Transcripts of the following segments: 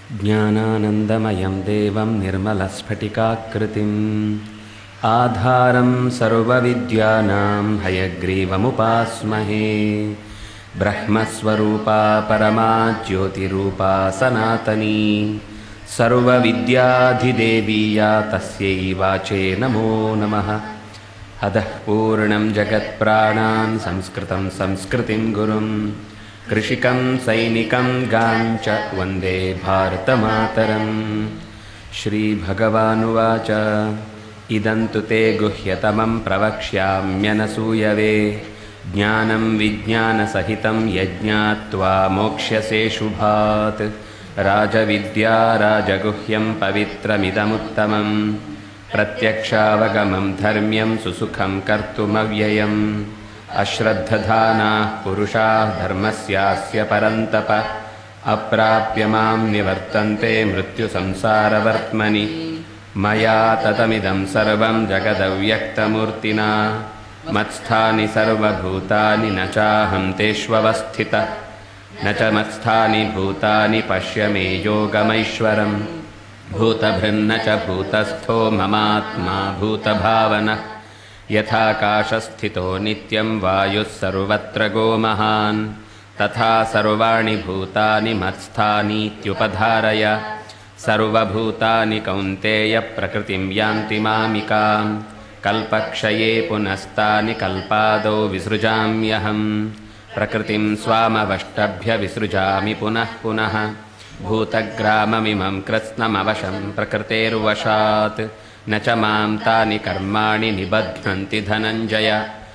ज्ञानानन्दमयं देवं निर्मलस्फटिकाकृतिम् आधारं सर्वविद्यानां हयग्रीवमुपास्महे ब्रह्मस्वरूपा परमा ज्योतिरूपा सनातनी सर्वविद्याधिदेवी या तस्यै वाचे नमो नमः अधः पूर्णं जगत्प्राणान् संस्कृतं संस्कृतिं गुरुं कृषिकं सैनिकं गां च वन्दे भारतमातरं श्रीभगवानुवाच इदं तु ते गुह्यतमं प्रवक्ष्याम्यनसूयवे ज्ञानं विज्ञानसहितं यज्ञात्वा मोक्ष्यसे शुभात् राजविद्या राजगुह्यं पवित्रमिदमुत्तमं प्रत्यक्षावगमं धर्म्यं सुसुखं कर्तुमव्ययम् अश्रद्धधानाः पुरुषाः धर्मस्यास्य परन्तप अप्राप्य मां निवर्तन्ते मृत्युसंसारवर्त्मनि मया ततमिदं सर्वं जगदव्यक्तमूर्तिना मत्स्थानि सर्वभूतानि न चाहं तेष्वस्थितः न च मत्स्थानि भूतानि पश्य मे योगमैश्वरम् भूतभृन्न च भूतस्थो ममात्मा भूतभावनः यथाकाशस्थितो नित्यं वायुः सर्वत्र गोमहान् तथा सर्वाणि भूतानि मत्स्थानीत्युपधारय सर्वभूतानि कौन्तेय प्रकृतिं यान्ति मामिकां कल्पक्षये पुनस्तानि कल्पादौ विसृजाम्यहम् प्रकृतिं स्वामवष्टभ्य विसृजामि पुनः पुनः भूतग्राममिमं कृत्स्नमवशं प्रकृतेर्वशात् न च मां तानि कर्माणि निबध्नन्ति धनञ्जय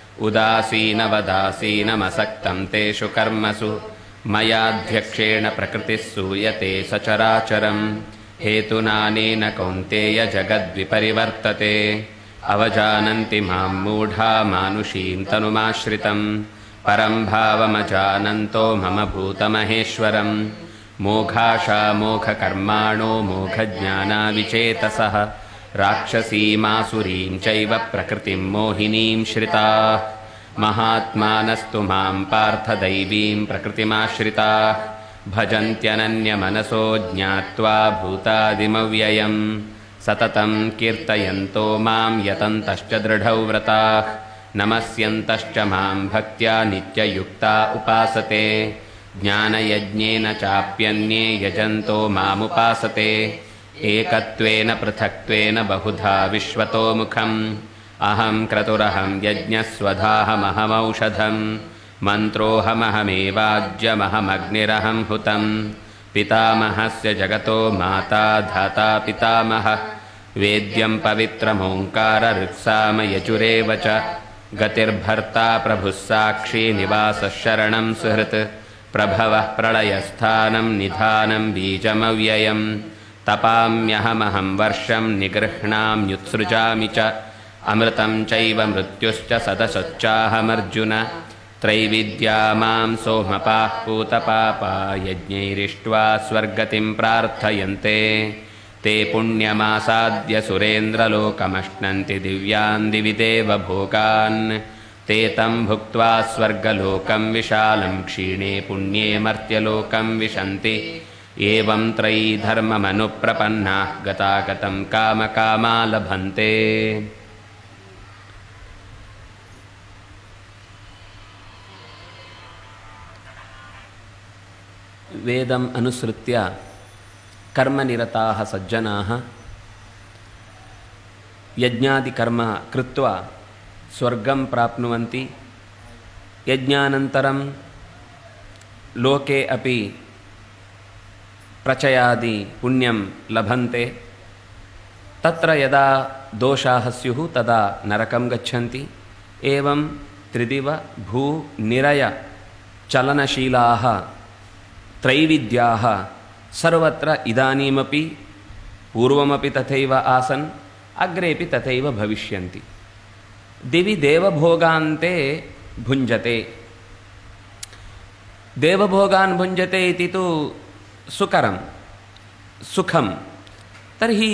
उदासीनवदासीनमसक्तं तेषु कर्मसु मयाध्यक्षेण प्रकृतिः सूयते सचराचरं हेतुनानेन कौन्तेय जगद्विपरिवर्तते अवजानन्ति मां मूढा मानुषीं तनुमाश्रितं परं भावमजानन्तो मम भूतमहेश्वरं मोघाशामोघकर्माणो मोघज्ञानाविचेतसः राक्षसीमासुरीं चैव प्रकृतिं मोहिनीं श्रिताः महात्मानस्तु मां पार्थदैवीं प्रकृतिमाश्रिताः भजन्त्यनन्यमनसो ज्ञात्वा भूतादिमव्ययं सततं कीर्तयन्तो मां यतन्तश्च दृढौ व्रताः नमस्यन्तश्च मां भक्त्या नित्ययुक्ता उपासते ज्ञानयज्ञेन चाप्यन्ये यजन्तो मामुपासते एकत्वेन पृथक्त्वेन बहुधा विश्वतोमुखम् अहं क्रतुरहं यज्ञस्वधाहमहमौषधं मन्त्रोऽहमहमेवाज्यमहमग्निरहं हुतं पितामहस्य जगतो माता धाता पितामहः वेद्यं पवित्रमोङ्कारऋक्सामयजुरेव च गतिर्भर्ता प्रभुः साक्षी निवासः शरणं सुहृत् प्रभवः प्रलयस्थानं निधानं बीजमव्ययम् तपाम्यहमहं वर्षं निगृह्णाम्युत्सृजामि च अमृतं चैव मृत्युश्च सदसच्चाहमर्जुन त्रैविद्या मां सोमपाः पूतपापा यज्ञैरिष्ट्वा स्वर्गतिं प्रार्थयन्ते ते पुण्यमासाद्य सुरेन्द्रलोकमश्नन्ति दिव्यान् दिवि देवभोगान् ते तं भुक्त्वा स्वर्गलोकं विशालं क्षीणे पुण्ये मर्त्यलोकं विशन्ति एवं त्रयी धर्ममनुप्रपन्नाः गतागतं कामकामा लभन्ते वेदम् अनुसृत्य कर्मनिरताः सज्जनाः यज्ञादिकर्म कृत्वा स्वर्गं प्राप्नुवन्ति यज्ञानन्तरं लोके अपि प्रचयादि पुण्यं लभन्ते तत्र यदा दोषाः स्युः तदा नरकं गच्छन्ति एवं त्रिदिव भू निरय चलनशीलाः त्रैविद्याः सर्वत्र इदानीमपि पूर्वमपि तथैव आसन् अग्रेपि तथैव भविष्यन्ति दिवि देवभोगान्ते भुञ्जते देवभोगान् भुञ्जते इति तु सुकरं सुखं तर्हि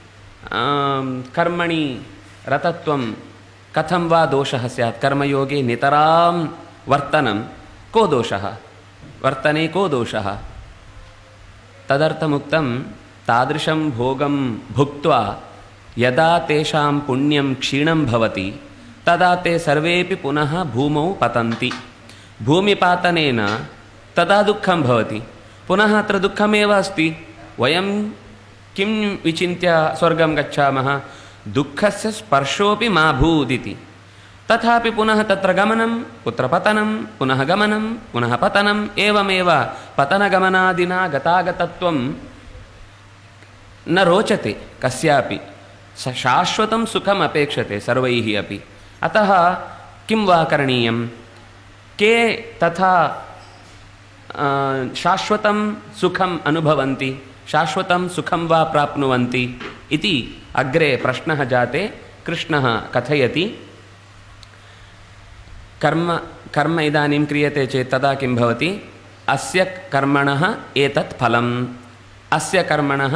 कर्मणि रतत्वं कथं वा दोषः स्यात् कर्मयोगे नितरां वर्तनं को दोषः वर्तने को दोषः तदर्थमुक्तं तादृशं भोगं भुक्त्वा यदा तेषां पुण्यं क्षीणं भवति तदा ते सर्वेपि पुनः भूमौ पतन्ति भूमिपातनेन तदा दुःखं भवति पुनः अत्र दुःखमेव अस्ति वयं किं विचिन्त्य स्वर्गं गच्छामः दुःखस्य स्पर्शोऽपि मा भूदिति तथापि पुनः तत्र गमनं कुत्र पतनं पुनः गमनं पुनः पतनम् एवमेव पतनगमनादिना गतागतत्वं न रोचते कस्यापि स शाश्वतं सुखम् अपेक्षते सर्वैः अपि अतः किं वा करणीयं के तथा आ, शाश्वतं सुखम् अनुभवन्ति शाश्वतं सुखं वा प्राप्नुवन्ति इति अग्रे प्रश्नः जाते कृष्णः कथयति कर्म कर्म इदानीं क्रियते चेत् तदा किं भवति अस्य कर्मणः एतत् फलम् अस्य कर्मणः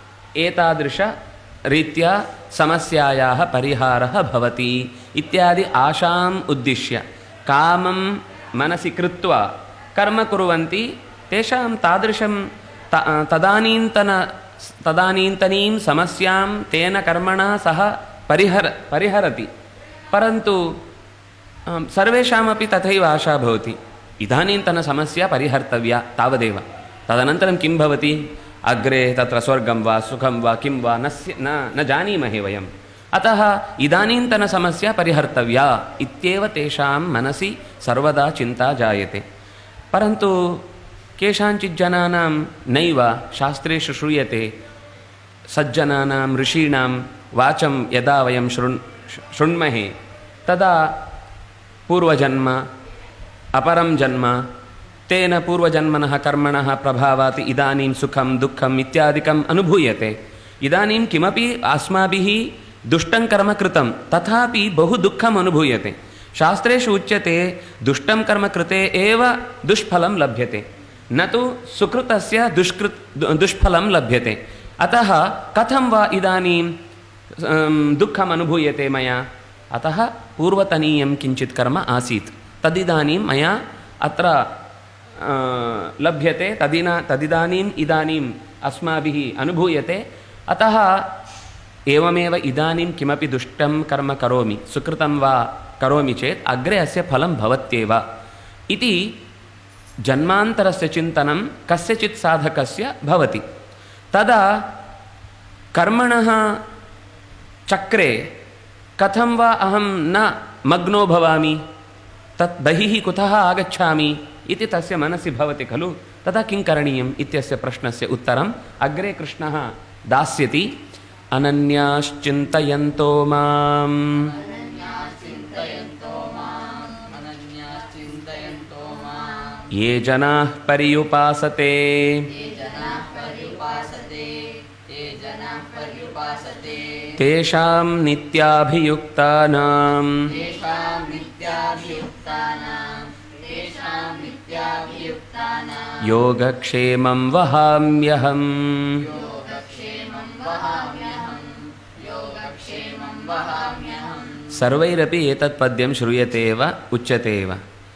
एतादृशरीत्या समस्यायाः परिहारः भवति इत्यादि आशाम् उद्दिश्य कामं मनसि कृत्वा कर्म कुर्वन्ति तेषां तादृशं त तदानीन्तन तदानीन्तनीं समस्यां तेन कर्मणा सह परिहर परिहरति परन्तु आम्, सर्वेषामपि तथैव आशा भवति इदानीन्तनसमस्या परिहर्तव्या तावदेव तदनन्तरं किं भवति अग्रे तत्र स्वर्गं वा सुखं वा किं वा न स्य- न न जानीमहे वयम् अतः इदानीन्तनसमस्या परिहर्तव्या इत्येव तेषां मनसि सर्वदा चिन्ता जायते परन्तु केषाञ्चित् जनानां नैव शास्त्रेषु श्रूयते सज्जनानां ऋषीणां वाचं यदा वयं शृण् शृण्महे तदा पूर्वजन्म अपरं जन्म तेन पूर्वजन्मनः कर्मणः प्रभावात् इदानीं सुखं दुःखम् इत्यादिकम् अनुभूयते इदानीं किमपि अस्माभिः दुष्टं कर्म कृतं तथापि बहु दुःखम् अनुभूयते शास्त्रेषु उच्यते दुष्टं कर्म कृते एव दुष्फलं लभ्यते न तु सुकृतस्य दुष्कृत् दु- दुष्फलं लभ्यते अतः कथं वा इदानीं अं, दुःखम् अनुभूयते मया अतः पूर्वतनीयं किञ्चित् कर्म आसीत् तदिदानीं मया अत्र अ, लभ्यते तदिना तदिदानीम् इदानीम् अस्माभिः अनुभूयते अतः एवमेव इदानीं किमपि दुष्टं कर्म करोमि सुकृतं वा करोमि चेत् अग्रे अस्य फलं भवत्येव इति जन्मान्तरस्य चिन्तनं कस्यचित् साधकस्य भवति तदा कर्मणः चक्रे कथं वा अहं न मग्नो भवामि तत् बहिः कुतः आगच्छामि इति तस्य मनसि भवति खलु तदा किं करणीयम् इत्यस्य प्रश्नस्य उत्तरम् अग्रे कृष्णः दास्यति अनन्याश्चिन्तयन्तो माम् अनन्याश्चिन्तयन्तो मां ये जनाः पर्युपासते ये जनाः पर्युपासते ते जनाः पर्युपासते तेषां नित्याभियुक्तानां तेषां नित्याभियुक्तानां तेषां नित्याभियुक्तानां योगक्षेमं वहाम्यहम् योगक्षेमं वहाम्यहं योगक्षेमं वहाम्यहम् सर्वैरपि एतत् पद्यं श्रूयते एव उच्यते एव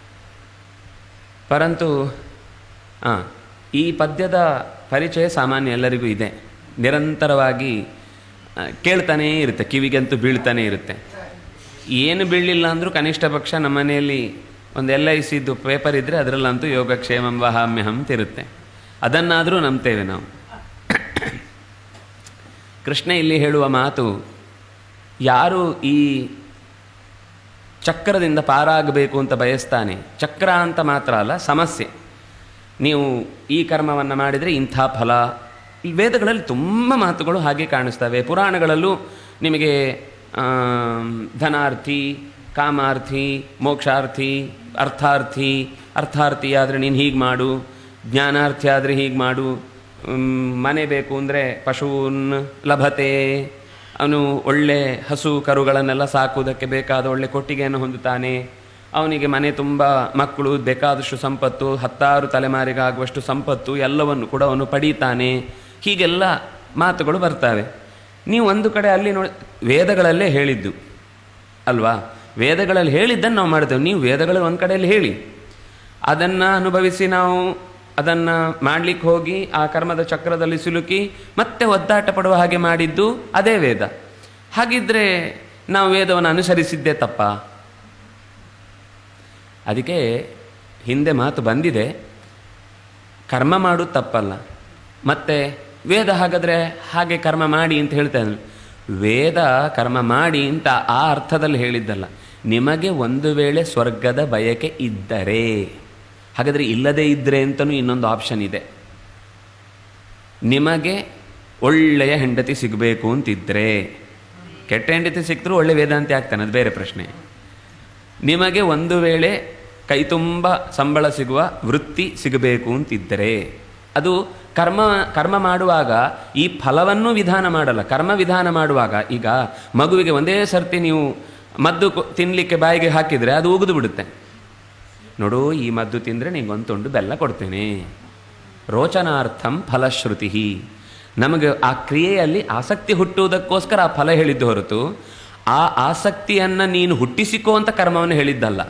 ಪರಂತು ಆ, ಈ ಪದ್ಯದ ಪರಿಚಯ ಸಾಮಾನ್ಯ ಎಲ್ಲರಿಗೂ ಇದೆ ನಿರಂತರವಾಗಿ ಆ, ಕೇಳ್ತಾನೇ ಇರುತ್ತೆ ಕಿವಿಗಂತೂ ಬೀಳ್ತಾನೇ ಇರುತ್ತೆ ಏನು ಬೀಳಲಿಲ್ಲ ಅಂದರೂ ಕನಿಷ್ಠ ಪಕ್ಷ ನಮ್ಮ ಮನೆಯಲ್ಲಿ ಒಂದು ಎಲ್ ಐ ಸಿದು ಪೇಪರ್ ಇದ್ದರೆ ಅದರಲ್ಲಂತೂ ಯೋಗಕ್ಷೇಮಂ ವಹಾಮ್ಯಹಂ ಅಂತ ಇರುತ್ತೆ ಅದನ್ನಾದರೂ ನಂಬ್ತೇವೆ ನಾವು ಕೃಷ್ಣ ಇಲ್ಲಿ ಹೇಳುವ ಮಾತು ಯಾರು ಈ ಚಕ್ರದಿಂದ ಪಾರಾಗಬೇಕು ಅಂತ ಬಯಸ್ತಾನೆ ಚಕ್ರ ಅಂತ ಮಾತ್ರ ಅಲ್ಲ ಸಮಸ್ಯೆ ನೀವು ಈ ಕರ್ಮವನ್ನು ಮಾಡಿದರೆ ಇಂಥ ಫಲ ಈ ವೇದಗಳಲ್ಲಿ ತುಂಬ ಮಾತುಗಳು ಹಾಗೆ ಕಾಣಿಸ್ತವೆ ಪುರಾಣಗಳಲ್ಲೂ ನಿಮಗೆ ಆಮ್, ಧನಾರ್ಥಿ ಕಾಮಾರ್ಥಿ ಮೋಕ್ಷಾರ್ಥಿ ಅರ್ಥಾರ್ಥಿ ಅರ್ಥಾರ್ಥಿ ಆದರೆ ನೀನು ಹೀಗೆ ಮಾಡು ಜ್ಞಾನಾರ್ಥಿ ಆದರೆ ಹೀಗೆ ಮಾಡು ಮ್, ಮನೆ ಬೇಕು ಅಂದರೆ ಪಶೂನ್ ಲಭತೆ ಅವನು ಒಳ್ಳೆ ಹಸು ಕರುಗಳನ್ನೆಲ್ಲ ಸಾಕುವುದಕ್ಕೆ ಬೇಕಾದ ಒಳ್ಳೆ ಕೊಟ್ಟಿಗೆಯನ್ನು ಹೊಂದುತ್ತಾನೆ ಅವನಿಗೆ ಮನೆ ತುಂಬ ಮಕ್ಕಳು ಬೇಕಾದಷ್ಟು ಸಂಪತ್ತು ಹತ್ತಾರು ತಲೆಮಾರಿಗಾಗುವಷ್ಟು ಸಂಪತ್ತು ಎಲ್ಲವನ್ನು ಕೂಡ ಅವನು ಪಡೀತಾನೆ ಹೀಗೆಲ್ಲ ಮಾತುಗಳು ಬರ್ತವೆ ನೀವು ಒಂದು ಕಡೆ ಅಲ್ಲಿ ನೋಡಿ ವೇದಗಳಲ್ಲೇ ಹೇಳಿದ್ದು ಅಲ್ವಾ ವೇದಗಳಲ್ಲಿ ಹೇಳಿದ್ದನ್ನು ನಾವು ಮಾಡ್ತೇವೆ ನೀವು ವೇದಗಳಲ್ಲಿ ಒಂದು ಕಡೆಯಲ್ಲಿ ಹೇಳಿ ಅದನ್ನು ಅನುಭವಿಸಿ ನಾವು ಅದನ್ನು ಮಾಡ್ಲಿಕ್ಕೆ ಹೋಗಿ ಆ ಕರ್ಮದ ಚಕ್ರದಲ್ಲಿ ಸಿಲುಕಿ ಮತ್ತೆ ಒದ್ದಾಟ ಪಡುವ ಹಾಗೆ ಮಾಡಿದ್ದು ಅದೇ ವೇದ ಹಾಗಿದ್ರೆ ನಾವು ವೇದವನ್ನು ಅನುಸರಿಸಿದ್ದೇ ತಪ್ಪ ಅದಕ್ಕೆ ಹಿಂದೆ ಮಾತು ಬಂದಿದೆ ಕರ್ಮ ಮಾಡೋದು ತಪ್ಪಲ್ಲ ಮತ್ತೆ ವೇದ ಹಾಗಾದರೆ ಹಾಗೆ ಕರ್ಮ ಮಾಡಿ ಅಂತ ಹೇಳ್ತಾನೆ ವೇದ ಕರ್ಮ ಮಾಡಿ ಅಂತ ಆ ಅರ್ಥದಲ್ಲಿ ಹೇಳಿದ್ದಲ್ಲ ನಿಮಗೆ ಒಂದು ವೇಳೆ ಸ್ವರ್ಗದ ಬಯಕೆ ಇದ್ದರೆ ಹಾಗಾದರೆ ಇಲ್ಲದೇ ಇದ್ದರೆ ಅಂತಲೂ ಇನ್ನೊಂದು ಆಪ್ಷನ್ ಇದೆ ನಿಮಗೆ ಒಳ್ಳೆಯ ಹೆಂಡತಿ ಸಿಗಬೇಕು ಅಂತಿದ್ರೆ ಕೆಟ್ಟ ಹೆಂಡತಿ ಸಿಕ್ತರೂ ಒಳ್ಳೆ ವೇದಾಂತಿ ಆಗ್ತಾನೆ ಅದು ಬೇರೆ ಪ್ರಶ್ನೆ ನಿಮಗೆ ಒಂದು ವೇಳೆ ಕೈ ತುಂಬ ಸಂಬಳ ಸಿಗುವ ವೃತ್ತಿ ಸಿಗಬೇಕು ಅಂತಿದ್ದರೆ ಅದು ಕರ್ಮ ಕರ್ಮ ಮಾಡುವಾಗ ಈ ಫಲವನ್ನು ವಿಧಾನ ಮಾಡಲ್ಲ ಕರ್ಮ ವಿಧಾನ ಮಾಡುವಾಗ ಈಗ ಮಗುವಿಗೆ ಒಂದೇ ಸರ್ತಿ ನೀವು ಮದ್ದು ಕೊ- ತಿನ್ಲಿಕ್ಕೆ ಬಾಯಿಗೆ ಹಾಕಿದರೆ ಅದು ಉಗಿದು ಬಿಡುತ್ತೆ ನೋಡು ಈ ಮದ್ದು ತಿಂದರೆ ನಿಂಗೊಂದು ತುಂಡು ಬೆಲ್ಲ ಕೊಡ್ತೇನೆ ರೋಚನಾರ್ಥಂ ಫಲಶ್ರುತಿ ನಮಗೆ ಆ ಕ್ರಿಯೆಯಲ್ಲಿ ಆಸಕ್ತಿ ಹುಟ್ಟುವುದಕ್ಕೋಸ್ಕರ ಆ ಫಲ ಹೇಳಿದ್ದು ಹೊರತು ಆ ಆಸಕ್ತಿಯನ್ನು ನೀನು ಹುಟ್ಟಿಸಿಕೋ ಅಂತ ಕರ್ಮವನ್ನು ಹೇಳಿದ್ದಲ್ಲ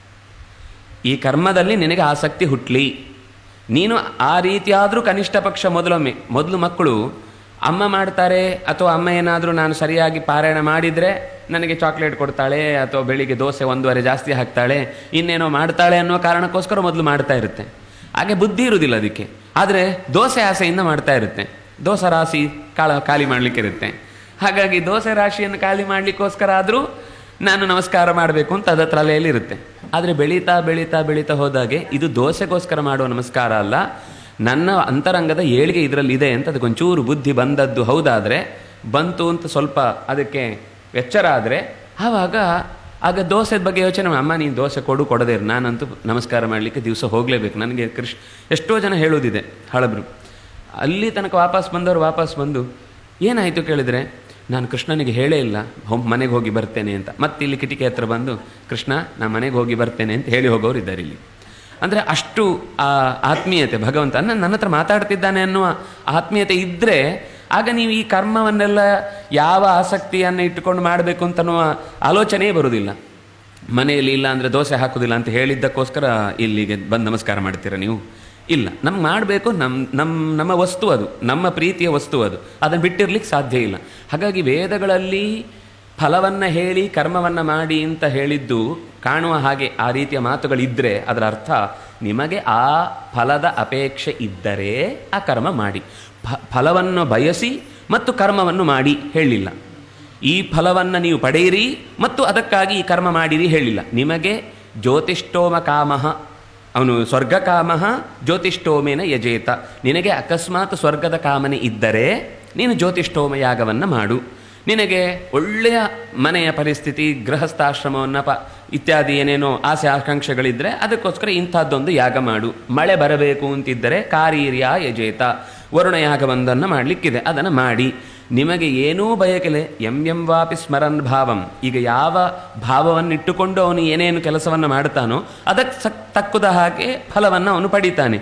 ಈ ಕರ್ಮದಲ್ಲಿ ನಿನಗೆ ಆಸಕ್ತಿ ಹುಟ್ಟಲಿ ನೀನು ಆ ರೀತಿಯಾದರೂ ಕನಿಷ್ಠ ಪಕ್ಷ ಮೊದಲೊಮ್ಮೆ ಮೊದಲು ಮಕ್ಕಳು ಅಮ್ಮ ಮಾಡ್ತಾರೆ ಅಥವಾ ಅಮ್ಮ ಏನಾದರೂ ನಾನು ಸರಿಯಾಗಿ ಪಾರಾಯಣ ಮಾಡಿದರೆ ನನಗೆ ಚಾಕ್ಲೇಟ್ ಕೊಡ್ತಾಳೆ ಅಥವಾ ಬೆಳಿಗ್ಗೆ ದೋಸೆ ಒಂದೂವರೆ ಜಾಸ್ತಿ ಹಾಕ್ತಾಳೆ ಇನ್ನೇನೋ ಮಾಡ್ತಾಳೆ ಅನ್ನೋ ಕಾರಣಕ್ಕೋಸ್ಕರ ಮೊದಲು ಮಾಡ್ತಾ ಇರುತ್ತೆ ಹಾಗೆ ಬುದ್ಧಿ ಇರುವುದಿಲ್ಲ ಅದಕ್ಕೆ ಆದರೆ ದೋಸೆ ಆಸೆಯಿಂದ ಮಾಡ್ತಾ ಇರುತ್ತೆ ದೋಸೆ ರಾಶಿ ಕಾಳ ಖಾಲಿ ಮಾಡಲಿಕ್ಕೆ ಇರುತ್ತೆ ಹಾಗಾಗಿ ದೋಸೆ ರಾಶಿಯನ್ನು ಖಾಲಿ ಮಾಡಲಿಕ್ಕೋಸ್ಕರ ಆದರೂ ನಾನು ನಮಸ್ಕಾರ ಮಾಡಬೇಕು ಅಂತ ಅದ ತಲೆಯಲ್ಲಿ ಇರುತ್ತೆ ಆದರೆ ಬೆಳೀತಾ ಬೆಳೀತಾ ಬೆಳೀತಾ ಹೋದಾಗೆ ಇದು ದೋಸೆಗೋಸ್ಕರ ಮಾಡುವ ನಮಸ್ಕಾರ ಅಲ್ಲ ನನ್ನ ಅಂತರಂಗದ ಏಳಿಗೆ ಇದರಲ್ಲಿ ಇದೆ ಅಂತ ಅದಕ್ಕೊಂಚೂರು ಬುದ್ಧಿ ಬಂದದ್ದು ಹೌದಾದರೆ ಬಂತು ಅಂತ ಸ್ವಲ್ಪ ಅದಕ್ಕೆ ಎಚ್ಚರ ಆದರೆ ಆವಾಗ ಆಗ ದೋಸೆದ ಬಗ್ಗೆ ಯೋಚನೆ ಮಾಡಿ, ಅಮ್ಮ ನೀನು ದೋಸೆ ಕೊಡು ಕೊಡದೇ ಇರು ನಾನಂತೂ ನಮಸ್ಕಾರ ಮಾಡಲಿಕ್ಕೆ ದಿವಸ ಹೋಗಲೇಬೇಕು ನನಗೆ ಕೃಷ್ ಎಷ್ಟೋ ಜನ ಹೇಳೋದಿದೆ ಹಳಬ್ರು ಅಲ್ಲಿ ತನಕ ವಾಪಸ್ ಬಂದವರು ವಾಪಸ್ ಬಂದು ಏನಾಯಿತು ಕೇಳಿದರೆ ನಾನು ಕೃಷ್ಣನಿಗೆ ಹೇಳೇ ಇಲ್ಲ ಹೊ ಮನೆಗೆ ಹೋಗಿ ಬರ್ತೇನೆ ಅಂತ ಮತ್ತೆ ಇಲ್ಲಿ ಕಿಟಕಿ ಹತ್ರ ಬಂದು ಕೃಷ್ಣ ನಾನು ಮನೆಗೆ ಹೋಗಿ ಬರ್ತೇನೆ ಅಂತ ಹೇಳಿ ಹೋಗೋರು ಇದ್ದಾರೆ ಇಲ್ಲಿ ಅಂದರೆ ಅಷ್ಟು ಆ ಆತ್ಮೀಯತೆ ಭಗವಂತ ನನ್ನ ನನ್ನ ಹತ್ರ ಮಾತಾಡ್ತಿದ್ದಾನೆ ಅನ್ನುವ ಆತ್ಮೀಯತೆ ಇದ್ದರೆ ಆಗ ನೀವು ಈ ಕರ್ಮವನ್ನೆಲ್ಲ ಯಾವ ಆಸಕ್ತಿಯನ್ನು ಇಟ್ಟುಕೊಂಡು ಮಾಡಬೇಕು ಅಂತನ್ನುವ ಆಲೋಚನೆಯೇ ಬರುವುದಿಲ್ಲ ಮನೆಯಲ್ಲಿ ಇಲ್ಲ ಅಂದರೆ ದೋಸೆ ಹಾಕೋದಿಲ್ಲ ಅಂತ ಹೇಳಿದ್ದಕ್ಕೋಸ್ಕರ ಇಲ್ಲಿಗೆ ಬಂದು ನಮಸ್ಕಾರ ಮಾಡ್ತೀರಾ ನೀವು ಇಲ್ಲ ನಮ್ಗೆ ಮಾಡಬೇಕು ನಮ್ಮ ನಮ್ಮ ನಮ್ಮ ವಸ್ತು ಅದು ನಮ್ಮ ಪ್ರೀತಿಯ ವಸ್ತು ಅದು ಅದನ್ನು ಬಿಟ್ಟಿರ್ಲಿಕ್ಕೆ ಸಾಧ್ಯ ಇಲ್ಲ ಹಾಗಾಗಿ ವೇದಗಳಲ್ಲಿ ಫಲವನ್ನು ಹೇಳಿ ಕರ್ಮವನ್ನು ಮಾಡಿ ಅಂತ ಹೇಳಿದ್ದು ಕಾಣುವ ಹಾಗೆ ಆ ರೀತಿಯ ಮಾತುಗಳಿದ್ದರೆ ಅದರ ಅರ್ಥ ನಿಮಗೆ ಆ ಫಲದ ಅಪೇಕ್ಷೆ ಇದ್ದರೆ ಆ ಕರ್ಮ ಮಾಡಿ ಫ ಫಲವನ್ನು ಬಯಸಿ ಮತ್ತು ಕರ್ಮವನ್ನು ಮಾಡಿ ಹೇಳಿಲ್ಲ ಈ ಫಲವನ್ನು ನೀವು ಪಡೆಯಿರಿ ಮತ್ತು ಅದಕ್ಕಾಗಿ ಈ ಕರ್ಮ ಮಾಡಿರಿ ಹೇಳಿಲ್ಲ ನಿಮಗೆ ಜ್ಯೋತಿಷ್ಠೋಮ ಕಾಮಃ ಅವನು ಸ್ವರ್ಗಕಾಮಃ ಜ್ಯೋತಿಷ್ಠೋಮೇನ ಯಜೇತ ನಿನಗೆ ಅಕಸ್ಮಾತ್ ಸ್ವರ್ಗದ ಕಾಮನೆ ಇದ್ದರೆ ನೀನು ಜ್ಯೋತಿಷ್ಠೋಮ ಯಾಗವನ್ನು ಮಾಡು ನಿನಗೆ ಒಳ್ಳೆಯ ಮನೆಯ ಪರಿಸ್ಥಿತಿ ಗೃಹಸ್ಥಾಶ್ರಮವನ್ನು ಪ ಇತ್ಯಾದಿ ಏನೇನೋ ಆಸೆ ಆಕಾಂಕ್ಷೆಗಳಿದ್ದರೆ ಅದಕ್ಕೋಸ್ಕರ ಇಂಥದ್ದೊಂದು ಯಾಗ ಮಾಡು ಮಳೆ ಬರಬೇಕು ಅಂತಿದ್ದರೆ ಕಾರೀರ್ಯ ಯಜೇತ ವರುಣ ಯಾಗವೊಂದನ್ನು ಮಾಡಲಿಕ್ಕಿದೆ ಅದನ್ನು ಮಾಡಿ ನಿಮಗೆ ಏನೂ ಬಯಕೆಲೆ ಎಂ ಎಂ ವಾಪಿ ಸ್ಮರನ್ ಭಾವಂ ಈಗ ಯಾವ ಭಾವವನ್ನು ಇಟ್ಟುಕೊಂಡು ಅವನು ಏನೇನು ಕೆಲಸವನ್ನು ಮಾಡ್ತಾನೋ ಅದಕ್ಕೆ ಸಕ್ ತಕ್ಕುದ ಹಾಗೆ ಫಲವನ್ನು ಅವನು ಪಡಿತಾನೆ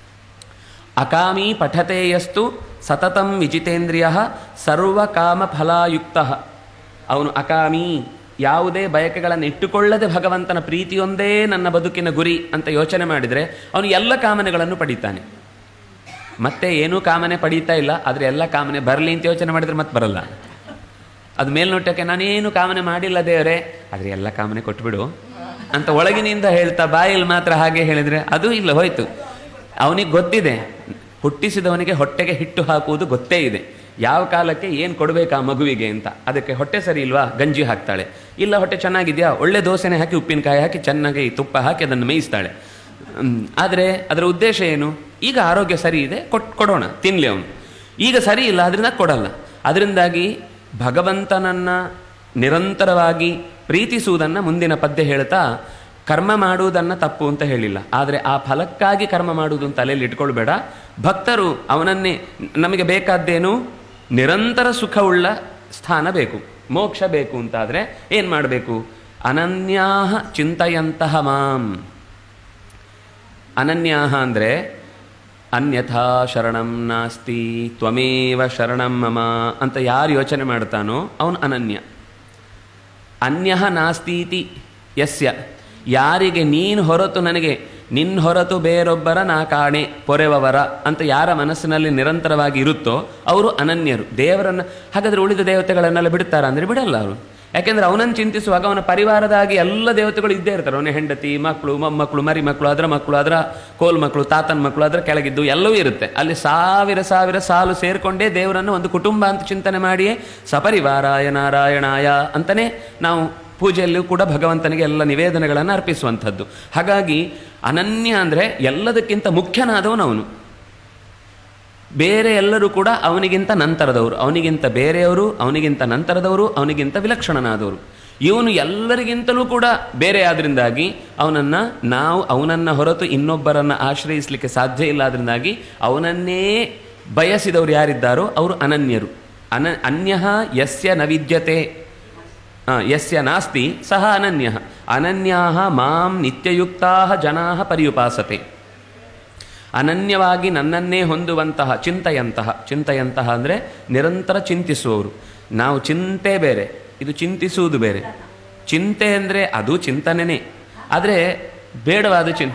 ಅಕಾಮಿ ಪಠತೆ ಯಸ್ತು ಸತತಂ ವಿಜಿತೇಂದ್ರಿಯ ಸರ್ವಕಾಮ ಫಲಾಯುಕ್ತ ಅವನು ಅಕಾಮಿ ಯಾವುದೇ ಬಯಕೆಗಳನ್ನು ಇಟ್ಟುಕೊಳ್ಳದೆ ಭಗವಂತನ ಪ್ರೀತಿಯೊಂದೇ ನನ್ನ ಬದುಕಿನ ಗುರಿ ಅಂತ ಯೋಚನೆ ಮಾಡಿದರೆ ಅವನು ಎಲ್ಲ ಕಾಮನೆಗಳನ್ನು ಪಡಿತಾನೆ ಮತ್ತೆ ಏನೂ ಕಾಮನೆ ಪಡೀತಾ ಇಲ್ಲ ಆದರೆ ಎಲ್ಲ ಕಾಮನೆ ಬರಲಿ ಅಂತ ಯೋಚನೆ ಮಾಡಿದ್ರೆ ಮತ್ತೆ ಬರಲ್ಲ ಅದು ಮೇಲ್ನೋಟಕ್ಕೆ ನಾನೇನು ಕಾಮನೆ ಮಾಡಿಲ್ಲ ದೇವರೇ ಆದರೆ ಎಲ್ಲ ಕಾಮನೆ ಕೊಟ್ಬಿಡು ಅಂತ ಒಳಗಿನಿಂದ ಹೇಳ್ತಾ ಬಾಯಲ್ಲಿ ಮಾತ್ರ ಹಾಗೆ ಹೇಳಿದರೆ ಅದು ಇಲ್ಲ ಹೋಯ್ತು ಅವನಿಗೆ ಗೊತ್ತಿದೆ ಹುಟ್ಟಿಸಿದವನಿಗೆ ಹೊಟ್ಟೆಗೆ ಹಿಟ್ಟು ಹಾಕುವುದು ಗೊತ್ತೇ ಇದೆ ಯಾವ ಕಾಲಕ್ಕೆ ಏನು ಕೊಡಬೇಕು ಆ ಮಗುವಿಗೆ ಅಂತ ಅದಕ್ಕೆ ಹೊಟ್ಟೆ ಸರಿ ಇಲ್ವಾ ಗಂಜಿ ಹಾಕ್ತಾಳೆ ಇಲ್ಲ ಹೊಟ್ಟೆ ಚೆನ್ನಾಗಿದೆಯಾ ಒಳ್ಳೆ ದೋಸೆನೆ ಹಾಕಿ ಉಪ್ಪಿನಕಾಯಿ ಹಾಕಿ ಚೆನ್ನಾಗಿ ತುಪ್ಪ ಹಾಕಿ ಅದನ್ನು ಮೇಯಿಸ್ತಾಳೆ ಆದರೆ ಅದರ ಉದ್ದೇಶ ಏನು ಈಗ ಆರೋಗ್ಯ ಸರಿ ಇದೆ ಕೊಟ್ ಕೊಡೋಣ ತಿನ್ನಲಿ ಅವನು ಈಗ ಸರಿ ಇಲ್ಲ ಅದರಿಂದ ಕೊಡಲ್ಲ ಅದರಿಂದಾಗಿ ಭಗವಂತನನ್ನು ನಿರಂತರವಾಗಿ ಪ್ರೀತಿಸುವುದನ್ನು ಮುಂದಿನ ಪದ್ಯ ಹೇಳ್ತಾ ಕರ್ಮ ಮಾಡುವುದನ್ನು ತಪ್ಪು ಅಂತ ಹೇಳಿಲ್ಲ ಆದರೆ ಆ ಫಲಕ್ಕಾಗಿ ಕರ್ಮ ಮಾಡುವುದು ಅಂತ ತಲೆಯಲ್ಲಿ ಇಟ್ಕೊಳ್ಬೇಡ ಭಕ್ತರು ಅವನನ್ನೇ ನಮಗೆ ಬೇಕಾದ್ದೇನು ನಿರಂತರ ಸುಖವುಳ್ಳ ಸ್ಥಾನ ಬೇಕು ಮೋಕ್ಷ ಬೇಕು ಅಂತಾದರೆ ಏನು ಮಾಡಬೇಕು ಅನನ್ಯಾಹ ಚಿಂತೆಯಂತಹ ಮಾಂ ಅನನ್ಯಾಹ ಅಂದರೆ ಅನ್ಯಥಾ ಶರಣಂ ನಾಸ್ತಿ ತ್ವಮೇವ ಶರಣಂ ಮಮ ಅಂತ ಯಾರು ಯೋಚನೆ ಮಾಡ್ತಾನೋ ಅವನು ಅನನ್ಯ ಅನ್ಯ ನಾಸ್ತೀತಿ ಯಸ್ಯ ಯಾರಿಗೆ ನೀನು ಹೊರತು ನನಗೆ ನಿನ್ ಹೊರತು ಬೇರೊಬ್ಬರ ನಾ ಕಾಣೆ ಪೊರೆವವರ ಅಂತ ಯಾರ ಮನಸ್ಸಿನಲ್ಲಿ ನಿರಂತರವಾಗಿ ಇರುತ್ತೋ ಅವರು ಅನನ್ಯರು ದೇವರನ್ನ ಹಾಗಾದ್ರೆ ಉಳಿದ ದೇವತೆಗಳನ್ನೆಲ್ಲ ಬಿಡ್ತಾರ ಅಂದ್ರೆ ಬಿಡಲ್ಲ ಅವರು ಯಾಕೆಂದ್ರೆ ಅವನನ್ನು ಚಿಂತಿಸುವಾಗ ಅವನ ಪರಿವಾರದಾಗಿ ಎಲ್ಲ ದೇವತೆಗಳು ಇದ್ದೇ ಇರ್ತಾರೆ ಅವನ ಹೆಂಡತಿ ಮಕ್ಕಳು ಮೊಮ್ಮಕ್ಕಳು ಮರಿ ಮಕ್ಕಳು ಅದರ ಮಕ್ಕಳು ಅದರ ಕೋಲ್ ಮಕ್ಕಳು ತಾತನ ಮಕ್ಕಳು ಅದರ ಕೆಳಗಿದ್ದು ಎಲ್ಲವೂ ಇರುತ್ತೆ ಅಲ್ಲಿ ಸಾವಿರ ಸಾವಿರ ಸಾಲು ಸೇರಿಕೊಂಡೇ ದೇವರನ್ನು ಒಂದು ಕುಟುಂಬ ಅಂತ ಚಿಂತನೆ ಮಾಡಿಯೇ ಸಪರಿವಾರಾಯ ನಾರಾಯಣಾಯ ಅಂತಲೇ ನಾವು ಪೂಜೆಯಲ್ಲೂ ಕೂಡ ಭಗವಂತನಿಗೆ ಎಲ್ಲ ನಿವೇದನೆಗಳನ್ನು ಅರ್ಪಿಸುವಂಥದ್ದು ಹಾಗಾಗಿ ಅನನ್ಯ ಅಂದರೆ ಎಲ್ಲದಕ್ಕಿಂತ ಮುಖ್ಯನಾದವನು ಅವನು ಬೇರೆ ಎಲ್ಲರೂ ಕೂಡ ಅವನಿಗಿಂತ ನಂತರದವರು ಅವನಿಗಿಂತ ಬೇರೆಯವರು ಅವನಿಗಿಂತ ನಂತರದವರು ಅವನಿಗಿಂತ ವಿಲಕ್ಷಣನಾದವರು ಇವನು ಎಲ್ಲರಿಗಿಂತಲೂ ಕೂಡ ಬೇರೆ ಆದ್ರಿಂದಾಗಿ ಅವನನ್ನು ನಾವು ಅವನನ್ನು ಹೊರತು ಇನ್ನೊಬ್ಬರನ್ನು ಆಶ್ರಯಿಸಲಿಕ್ಕೆ ಸಾಧ್ಯ ಇಲ್ಲ ಆದ್ರಿಂದಾಗಿ ಅವನನ್ನೇ ಬಯಸಿದವರು ಯಾರಿದ್ದಾರೋ ಅವರು ಅನನ್ಯರು ಅನ ಅನ್ಯ ಯಸ್ಯ ನ ವಿದ್ಯತೆ ಆ, ಯಸ್ಯ ನಾಸ್ತಿ ಸಹ ಅನನ್ಯ ಅನನ್ಯಾ ಮಾಂ ನಿತ್ಯಯುಕ್ತಾ ಜನಾ ಪರ್ಯುಪಾಸತೆ ಅನನ್ಯವಾಗಿ ನನ್ನನ್ನೇ ಹೊಂದುವಂತಹ ಚಿಂತೆಯಂತಹ ಚಿಂತೆಯಂತಹ ಅಂದರೆ ನಿರಂತರ ಚಿಂತಿಸುವವರು ನಾವು ಚಿಂತೆ ಬೇರೆ ಇದು ಚಿಂತಿಸುವುದು ಬೇರೆ ಚಿಂತೆ ಅಂದರೆ ಅದು ಚಿಂತನೆನೇ ಆದರೆ ಬೇಡವಾದ ಚಿನ್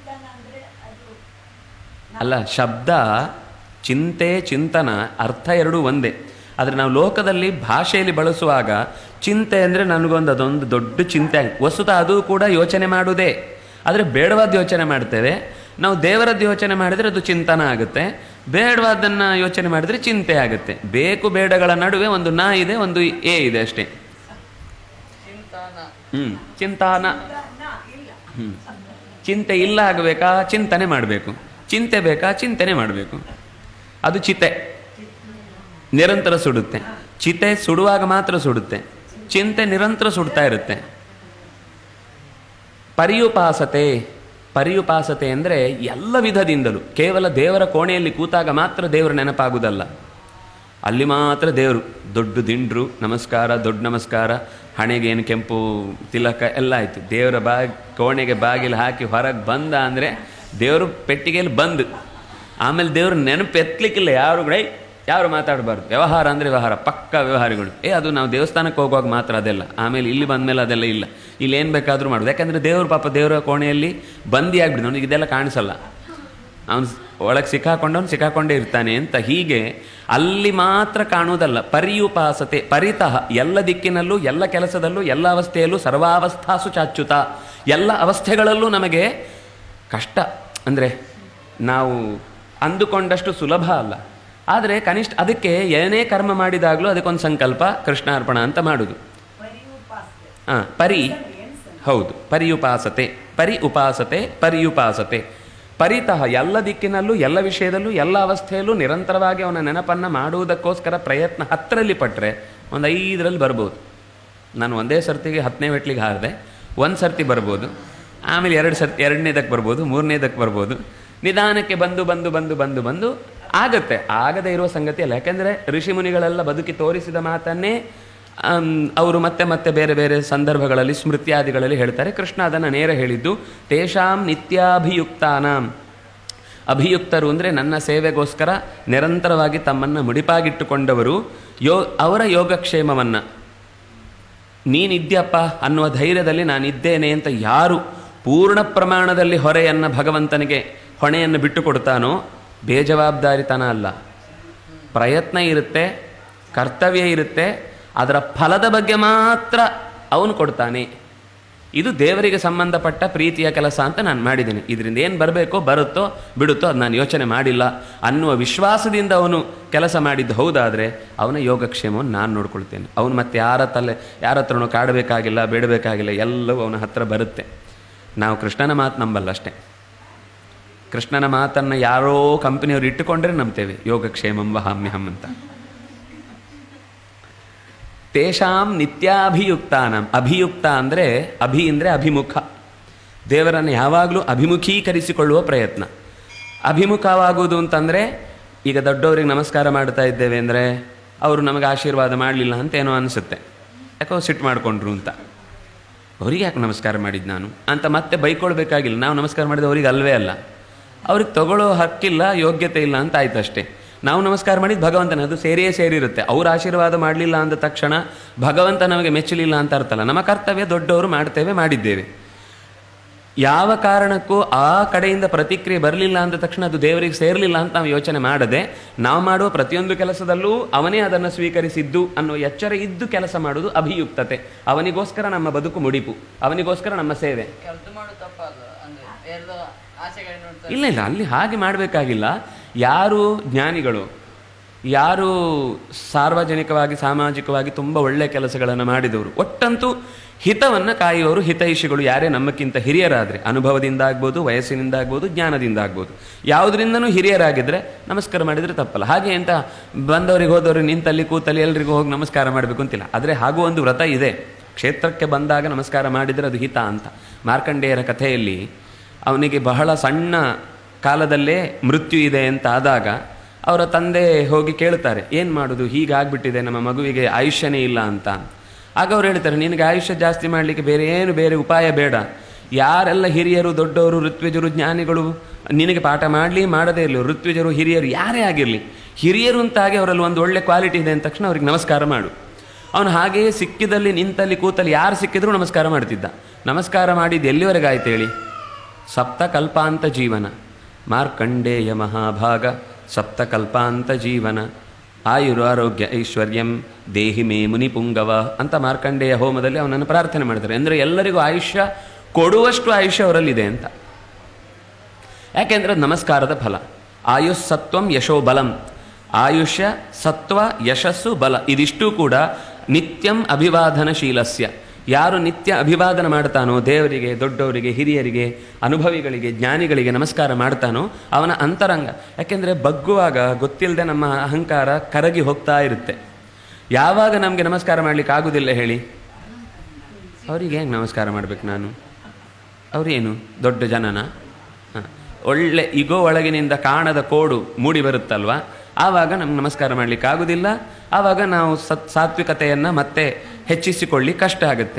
ಅಲ್ಲ ಶಬ್ದ ಚಿಂತೆ ಚಿಂತನ ಅರ್ಥ ಎರಡೂ ಒಂದೇ ಆದರೆ ನಾವು ಲೋಕದಲ್ಲಿ ಭಾಷೆಯಲ್ಲಿ ಬಳಸುವಾಗ ಚಿಂತೆ ಅಂದರೆ ನನಗೊಂದು ಅದೊಂದು ದೊಡ್ಡ ಚಿಂತೆ ಆಗಿ ವಸ್ತುತ ಅದು ಕೂಡ ಯೋಚನೆ ಮಾಡುವುದೇ ಆದರೆ ಬೇಡವಾದ ಯೋಚನೆ ಮಾಡ್ತೇವೆ ನಾವು ದೇವರದ್ದು ಯೋಚನೆ ಮಾಡಿದರೆ ಅದು ಚಿಂತನ ಆಗುತ್ತೆ ಬೇಡವಾದನ್ನು ಯೋಚನೆ ಮಾಡಿದರೆ ಚಿಂತೆ ಆಗುತ್ತೆ ಬೇಕು ಬೇಡಗಳ ನಡುವೆ ಒಂದು ನಾ ಇದೆ ಒಂದು ಎ ಇದೆ ಅಷ್ಟೇ ಚಿಂತನ ಹ್ಞೂ ಚಿಂತಾನ ಹ್ಞೂ ಚಿಂತೆ ಇಲ್ಲ ಆಗಬೇಕಾ ಚಿಂತನೆ ಮಾಡಬೇಕು ಚಿಂತೆ ಬೇಕಾ ಚಿಂತನೆ ಮಾಡಬೇಕು ಅದು ಚಿತೆ ನಿರಂತರ ಸುಡುತ್ತೆ ಚಿತೆ ಸುಡುವಾಗ ಮಾತ್ರ ಸುಡುತ್ತೆ ಚಿಂತೆ ನಿರಂತರ ಸುಡ್ತಾ ಇರುತ್ತೆ ಪರಿಯುಪಾಸತೆ ಪರಿಯುಪಾಸತೆ ಅಂದರೆ ಎಲ್ಲ ವಿಧದಿಂದಲೂ ಕೇವಲ ದೇವರ ಕೋಣೆಯಲ್ಲಿ ಕೂತಾಗ ಮಾತ್ರ ದೇವರ ನೆನಪಾಗುವುದಲ್ಲ ಅಲ್ಲಿ ಮಾತ್ರ ದೇವರು ದೊಡ್ಡ ದಿಂಡ್ರು ನಮಸ್ಕಾರ ದೊಡ್ಡ ನಮಸ್ಕಾರ ಹಣೆಗೆ ಏನು ಕೆಂಪು ತಿಲಕ ಎಲ್ಲ ಆಯಿತು ದೇವರ ಬಾಗ್ ಕೋಣೆಗೆ ಬಾಗಿಲು ಹಾಕಿ ಹೊರಗೆ ಬಂದ ಅಂದರೆ ದೇವರು ಪೆಟ್ಟಿಗೆಯಲ್ಲಿ ಬಂದು ಆಮೇಲೆ ದೇವ್ರ ನೆನಪು ಎತ್ತಲಿಕ್ಕಿಲ್ಲ ಯಾರು ಕೂಡ "ಏಯ್, ಯಾರು ಮಾತಾಡಬಾರ್ದು ವ್ಯವಹಾರ ಅಂದರೆ ವ್ಯವಹಾರ ಪಕ್ಕ ವ್ಯವಹಾರಗಳು ಏ ಅದು ನಾವು ದೇವಸ್ಥಾನಕ್ಕೆ ಹೋಗುವಾಗ ಮಾತ್ರ ಅದೆಲ್ಲ ಆಮೇಲೆ ಇಲ್ಲಿ ಬಂದಮೇಲೆ ಅದೆಲ್ಲ ಇಲ್ಲ ಇಲ್ಲಿ ಏನು ಬೇಕಾದರೂ ಮಾಡೋದು ಯಾಕಂದರೆ ದೇವ್ರ ಪಾಪ ದೇವರ ಕೋಣೆಯಲ್ಲಿ ಬಂದಿ ಆಗ್ಬಿಡ್ದು ಅವನಿಗೆ ಇದೆಲ್ಲ ಕಾಣಿಸಲ್ಲ ಅವನು ಒಳಗೆ ಸಿಕ್ಕಾಕೊಂಡವನು ಸಿಕ್ಕಾಕೊಂಡೇ ಇರ್ತಾನೆ ಅಂತ ಹೀಗೆ ಅಲ್ಲಿ ಮಾತ್ರ ಕಾಣುವುದಲ್ಲ ಪರಿಯುಪಾಸತೆ ಪರಿತಃ ಎಲ್ಲ ದಿಕ್ಕಿನಲ್ಲೂ ಎಲ್ಲ ಕೆಲಸದಲ್ಲೂ ಎಲ್ಲ ಅವಸ್ಥೆಯಲ್ಲೂ ಸರ್ವಾವಸ್ಥಾಸು ಚಾಚ್ಯುತ ಎಲ್ಲ ಅವಸ್ಥೆಗಳಲ್ಲೂ ನಮಗೆ ಕಷ್ಟ ಅಂದರೆ ನಾವು ಅಂದುಕೊಂಡಷ್ಟು ಸುಲಭ ಅಲ್ಲ ಆದರೆ ಕನಿಷ್ಠ ಅದಕ್ಕೆ ಏನೇ ಕರ್ಮ ಮಾಡಿದಾಗಲೂ ಅದಕ್ಕೊಂದು ಸಂಕಲ್ಪ ಕೃಷ್ಣಾರ್ಪಣ ಅಂತ ಮಾಡುದು ಹಾಂ ಪರಿ ಹೌದು ಪರಿಯುಪಾಸತೆ ಪರಿ ಉಪಾಸತೆ ಪರಿಯುಪಾಸತೆ ಪರಿತಃ ಎಲ್ಲ ದಿಕ್ಕಿನಲ್ಲೂ ಎಲ್ಲ ವಿಷಯದಲ್ಲೂ ಎಲ್ಲ ಅವಸ್ಥೆಯಲ್ಲೂ ನಿರಂತರವಾಗಿ ಅವನ ನೆನಪನ್ನು ಮಾಡುವುದಕ್ಕೋಸ್ಕರ ಪ್ರಯತ್ನ ಹತ್ತರಲ್ಲಿ ಪಟ್ಟರೆ ಒಂದು ಐದರಲ್ಲಿ ಬರ್ಬೋದು ನಾನು ಒಂದೇ ಸರ್ತಿಗೆ ಹತ್ತನೇ ಮೆಟ್ಲಿಗೆ ಹಾರಿದೆ ಒಂದು ಸರ್ತಿ ಬರ್ಬೋದು ಆಮೇಲೆ ಎರಡು ಸರ್ತಿ ಎರಡನೇದಕ್ಕೆ ಬರ್ಬೋದು ಮೂರನೇದಕ್ಕೆ ಬರ್ಬೋದು ನಿಧಾನಕ್ಕೆ ಬಂದು ಬಂದು ಬಂದು ಬಂದು ಬಂದು ಆಗತ್ತೆ ಆಗದೇ ಇರುವ ಸಂಗತಿ ಅಲ್ಲ ಯಾಕೆಂದರೆ ಋಷಿಮುನಿಗಳೆಲ್ಲ ಬದುಕಿ ತೋರಿಸಿದ ಮಾತನ್ನೇ ಆಮ್, ಅವರು ಮತ್ತೆ ಮತ್ತೆ ಬೇರೆ ಬೇರೆ ಸಂದರ್ಭಗಳಲ್ಲಿ ಸ್ಮೃತ್ಯಾದಿಗಳಲ್ಲಿ ಹೇಳ್ತಾರೆ ಕೃಷ್ಣ ಅದನ್ನು ನೇರ ಹೇಳಿದ್ದು ತೇಷಾಂ ನಿತ್ಯಾಭಿಯುಕ್ತಾನಾಂ ಅಭಿಯುಕ್ತರು ಅಂದರೆ ನನ್ನ ಸೇವೆಗೋಸ್ಕರ ನಿರಂತರವಾಗಿ ತಮ್ಮನ್ನು ಮುಡಿಪಾಗಿಟ್ಟುಕೊಂಡವರು ಯೋ ಅವರ ಯೋಗಕ್ಷೇಮವನ್ನು ನೀನಿದ್ಯಪ್ಪ ಅನ್ನುವ ಧೈರ್ಯದಲ್ಲಿ ನಾನಿದ್ದೇನೆ ಅಂತ ಯಾರು ಪೂರ್ಣ ಪ್ರಮಾಣದಲ್ಲಿ ಹೊರೆಯನ್ನು ಭಗವಂತನಿಗೆ ಹೊಣೆಯನ್ನು ಬಿಟ್ಟು ಕೊಡ್ತಾನೋ ಬೇಜವಾಬ್ದಾರಿತನ ಅಲ್ಲ ಪ್ರಯತ್ನ ಇರುತ್ತೆ ಕರ್ತವ್ಯ ಇರುತ್ತೆ ಅದರ ಫಲದ ಬಗ್ಗೆ ಮಾತ್ರ ಅವನು ಕೊಡ್ತಾನೆ ಇದು ದೇವರಿಗೆ ಸಂಬಂಧಪಟ್ಟ ಪ್ರೀತಿಯ ಕೆಲಸ ಅಂತ ನಾನು ಮಾಡಿದ್ದೀನಿ ಇದರಿಂದ ಏನು ಬರಬೇಕೋ ಬರುತ್ತೋ ಬಿಡುತ್ತೋ ಅದು ನಾನು ಯೋಚನೆ ಮಾಡಿಲ್ಲ ಅನ್ನುವ ವಿಶ್ವಾಸದಿಂದ ಅವನು ಕೆಲಸ ಮಾಡಿದ್ದು ಹೌದಾದರೆ ಅವನ ಯೋಗಕ್ಷೇಮವನ್ನು ನಾನು ನೋಡ್ಕೊಳ್ತೇನೆ ಅವನು ಮತ್ತೆ ಯಾರ ತಲೆ ಯಾರ ಹತ್ರನೂ ಕಾಡಬೇಕಾಗಿಲ್ಲ ಬೇಡಬೇಕಾಗಿಲ್ಲ ಎಲ್ಲವೂ ಅವನ ಹತ್ರ ಬರುತ್ತೆ ನಾವು ಕೃಷ್ಣನ ಮಾತು ನಂಬಲ್ಲ ಅಷ್ಟೇ ಕೃಷ್ಣನ ಮಾತನ್ನು ಯಾರೋ ಕಂಪನಿಯವರು ಇಟ್ಟುಕೊಂಡ್ರೆ ನಂಬ್ತೇವೆ ಯೋಗಕ್ಷೇಮಂ ವಹಾಮ್ಯಹಂ ಅಂತ ತೇಷಾಂ ನಿತ್ಯಾಭಿಯುಕ್ತಾನಂ ಅಭಿಯುಕ್ತ ಅಂದರೆ ಅಭಿ ಅಂದರೆ ಅಭಿಮುಖ ದೇವರನ್ನು ಯಾವಾಗಲೂ ಅಭಿಮುಖೀಕರಿಸಿಕೊಳ್ಳುವ ಪ್ರಯತ್ನ ಅಭಿಮುಖವಾಗುವುದು ಅಂತಂದರೆ ಈಗ ದೊಡ್ಡವರಿಗೆ ನಮಸ್ಕಾರ ಮಾಡ್ತಾ ಇದ್ದೇವೆ ಅಂದರೆ ಅವರು ನಮಗೆ ಆಶೀರ್ವಾದ ಮಾಡಲಿಲ್ಲ ಅಂತ ಏನೋ ಅನಿಸುತ್ತೆ ಯಾಕೋ ಸಿಟ್ಟು ಮಾಡಿಕೊಂಡ್ರು ಅಂತ ಅವರಿಗೆ ಯಾಕೆ ನಮಸ್ಕಾರ ಮಾಡಿದ್ದು ನಾನು ಅಂತ ಮತ್ತೆ ಬೈಕೊಳ್ಬೇಕಾಗಿಲ್ಲ ನಾವು ನಮಸ್ಕಾರ ಮಾಡಿದ ಅವರಿಗೆ ಅಲ್ವೇ ಅಲ್ಲ ಅವ್ರಿಗೆ ತಗೊಳ್ಳೋ ಹಕ್ಕಿಲ್ಲ ಯೋಗ್ಯತೆ ಇಲ್ಲ ಅಂತ ಆಯ್ತು ಅಷ್ಟೇ ನಾವು ನಮಸ್ಕಾರ ಮಾಡಿದ್ದು ಭಗವಂತನ ಅದು ಸೇರಿಯೇ ಸೇರಿರುತ್ತೆ ಅವ್ರ ಆಶೀರ್ವಾದ ಮಾಡಲಿಲ್ಲ ಅಂದ ತಕ್ಷಣ ಭಗವಂತ ನಮಗೆ ಮೆಚ್ಚಲಿಲ್ಲ ಅಂತ ಅರ್ಥಲ್ಲ ನಮ್ಮ ಕರ್ತವ್ಯ ದೊಡ್ಡವರು ಮಾಡ್ತೇವೆ ಮಾಡಿದ್ದೇವೆ ಯಾವ ಕಾರಣಕ್ಕೂ ಆ ಕಡೆಯಿಂದ ಪ್ರತಿಕ್ರಿಯೆ ಬರಲಿಲ್ಲ ಅಂದ ತಕ್ಷಣ ಅದು ದೇವರಿಗೆ ಸೇರಲಿಲ್ಲ ಅಂತ ನಾವು ಯೋಚನೆ ಮಾಡದೆ ನಾವು ಮಾಡುವ ಪ್ರತಿಯೊಂದು ಕೆಲಸದಲ್ಲೂ ಅವನೇ ಅದನ್ನು ಸ್ವೀಕರಿಸಿದ್ದು ಅನ್ನೋ ಎಚ್ಚರ ಇದ್ದು ಕೆಲಸ ಮಾಡುವುದು ಅಭಿಯುಕ್ತತೆ ಅವನಿಗೋಸ್ಕರ ನಮ್ಮ ಬದುಕು ಮುಡಿಪು ಅವನಿಗೋಸ್ಕರ ನಮ್ಮ ಸೇವೆ ಕೆಲಸ ಮಾಡೋದು ತಪ್ಪಲ್ಲ ಅಂದ್ರೆ ಬೇರೆದ ಆಸೆಗಳು ನೋಡ್ತಾರೆ ಇಲ್ಲ ಇಲ್ಲ ಅಲ್ಲಿ ಹಾಗೆ ಮಾಡಬೇಕಾಗಿಲ್ಲ ಯಾರು ಜ್ಞಾನಿಗಳು ಯಾರು ಸಾರ್ವಜನಿಕವಾಗಿ ಸಾಮಾಜಿಕವಾಗಿ ತುಂಬ ಒಳ್ಳೆಯ ಕೆಲಸಗಳನ್ನು ಮಾಡಿದವರು ಒಟ್ಟಂತೂ ಹಿತವನ್ನು ಕಾಯುವವರು ಹಿತೈಷಿಗಳು ಯಾರೇ ನಮ್ಮಕ್ಕಿಂತ ಹಿರಿಯರಾದರೆ ಅನುಭವದಿಂದ ಆಗ್ಬೋದು ವಯಸ್ಸಿನಿಂದ ಆಗ್ಬೋದು ಜ್ಞಾನದಿಂದ ಆಗ್ಬೋದು ಯಾವುದರಿಂದನೂ ಹಿರಿಯರಾಗಿದ್ದರೆ ನಮಸ್ಕಾರ ಮಾಡಿದರೆ ತಪ್ಪಲ್ಲ ಹಾಗೆ ಅಂತ ಬಂದವರಿಗೆ ಹೋದವರು ನಿಂತಲ್ಲಿ ಕೂತಲ್ಲಿ ಎಲ್ರಿಗೂ ಹೋಗಿ ನಮಸ್ಕಾರ ಮಾಡಬೇಕು ಅಂತಿಲ್ಲ ಆದರೆ ಹಾಗೂ ಒಂದು ವ್ರತ ಇದೆ ಕ್ಷೇತ್ರಕ್ಕೆ ಬಂದಾಗ ನಮಸ್ಕಾರ ಮಾಡಿದರೆ ಅದು ಹಿತ ಅಂತ ಮಾರ್ಕಂಡೇಯರ ಕಥೆಯಲ್ಲಿ ಅವನಿಗೆ ಬಹಳ ಸಣ್ಣ ಕಾಲದಲ್ಲೇ ಮೃತ್ಯು ಇದೆ ಅಂತ ಆದಾಗ ಅವರ ತಂದೆ ಹೋಗಿ ಕೇಳ್ತಾರೆ ಏನು ಮಾಡೋದು ಹೀಗಾಗ್ಬಿಟ್ಟಿದೆ ನಮ್ಮ ಮಗುವಿಗೆ ಆಯುಷ್ಯನೇ ಇಲ್ಲ ಅಂತ ಆಗ ಅವ್ರು ಹೇಳ್ತಾರೆ ನಿನಗೆ ಆಯುಷ್ಯ ಜಾಸ್ತಿ ಮಾಡಲಿಕ್ಕೆ ಬೇರೆ ಏನು ಬೇರೆ ಉಪಾಯ ಬೇಡ ಯಾರೆಲ್ಲ ಹಿರಿಯರು ದೊಡ್ಡವರು ಋತ್ವಿಜರು ಜ್ಞಾನಿಗಳು ನಿನಗೆ ಪಾಠ ಮಾಡಲಿ ಮಾಡದೇ ಇರಲಿ ಋತ್ವಿಜರು ಹಿರಿಯರು ಯಾರೇ ಆಗಿರಲಿ ಹಿರಿಯರು ಅಂತಾಗಿ ಅವರಲ್ಲಿ ಒಂದು ಒಳ್ಳೆ ಕ್ವಾಲಿಟಿ ಇದೆ ಅಂದ ತಕ್ಷಣ ಅವ್ರಿಗೆ ನಮಸ್ಕಾರ ಮಾಡು ಅವನು ಹಾಗೆಯೇ ಸಿಕ್ಕಿದಲ್ಲಿ ನಿಂತಲ್ಲಿ ಕೂತಲ್ಲಿ ಯಾರು ಸಿಕ್ಕಿದ್ರು ನಮಸ್ಕಾರ ಮಾಡ್ತಿದ್ದ ನಮಸ್ಕಾರ ಮಾಡಿದ್ದು ಎಲ್ಲಿವರೆಗೆ ಆಯ್ತು ಹೇಳಿ ಸಪ್ತಕಲ್ಪಾಂತ ಜೀವನ ಮಾರ್ಕಂಡೇಯ ಮಹಾಭಾಗ ಸಪ್ತಕಲ್ಪಾಂತ ಜೀವನ ಆಯುರು ಆರೋಗ್ಯ ಐಶ್ವರ್ಯಂ ದೇಹಿ ಮೇ ಮುನಿ ಪುಂಗವ ಅಂತ ಮಾರ್ಕಂಡೇಯ ಹೋಮದಲ್ಲಿ ಅವನನ್ನು ಪ್ರಾರ್ಥನೆ ಮಾಡ್ತಾರೆ ಅಂದರೆ ಎಲ್ಲರಿಗೂ ಆಯುಷ್ಯ ಕೊಡುವಷ್ಟು ಆಯುಷ್ಯ ಅವರಲ್ಲಿದೆ ಅಂತ ಯಾಕೆಂದರೆ ಅದು ನಮಸ್ಕಾರದ ಫಲ ಆಯುಸ್ ಸತ್ವಂ ಯಶೋ ಬಲಂ ಆಯುಷ್ಯ ಸತ್ವ ಯಶಸ್ಸು ಬಲ ಇದಿಷ್ಟೂ ಕೂಡ ನಿತ್ಯಂ ಅಭಿವಾದನಶೀಲಸ್ಯ ಯಾರು ನಿತ್ಯ ಅಭಿವಾದನ ಮಾಡ್ತಾನೋ ದೇವರಿಗೆ ದೊಡ್ಡವರಿಗೆ ಹಿರಿಯರಿಗೆ ಅನುಭವಿಗಳಿಗೆ ಜ್ಞಾನಿಗಳಿಗೆ ನಮಸ್ಕಾರ ಮಾಡ್ತಾನೋ ಅವನ ಅಂತರಂಗ ಯಾಕೆಂದರೆ ಬಗ್ಗುವಾಗ ಗೊತ್ತಿಲ್ಲದೆ ನಮ್ಮ ಅಹಂಕಾರ ಕರಗಿ ಹೋಗ್ತಾ ಇರುತ್ತೆ ಯಾವಾಗ ನಮಗೆ ನಮಸ್ಕಾರ ಮಾಡಲಿಕ್ಕೆ ಆಗುವುದಿಲ್ಲ ಹೇಳಿ ಅವರಿಗೆ ಹೆಂಗೆ ನಮಸ್ಕಾರ ಮಾಡ್ಬೇಕು ನಾನು ಅವರೇನು ದೊಡ್ಡ ಜನನ ಹ. ಒಳ್ಳೆ ಇಗೋ ಒಳಗಿನಿಂದ ಕಾಣದ ಕೋಡು ಮೂಡಿ ಬರುತ್ತಲ್ವಾ ಆವಾಗ ನಮ್ಗೆ ನಮಸ್ಕಾರ ಮಾಡಲಿಕ್ಕೆ ಆಗುವುದಿಲ್ಲ ಆವಾಗ ನಾವು ಸತ್ ಸಾತ್ವಿಕತೆಯನ್ನು ಮತ್ತೆ ಹೆಚ್ಚಿಸಿಕೊಳ್ಳಿ ಕಷ್ಟ ಆಗುತ್ತೆ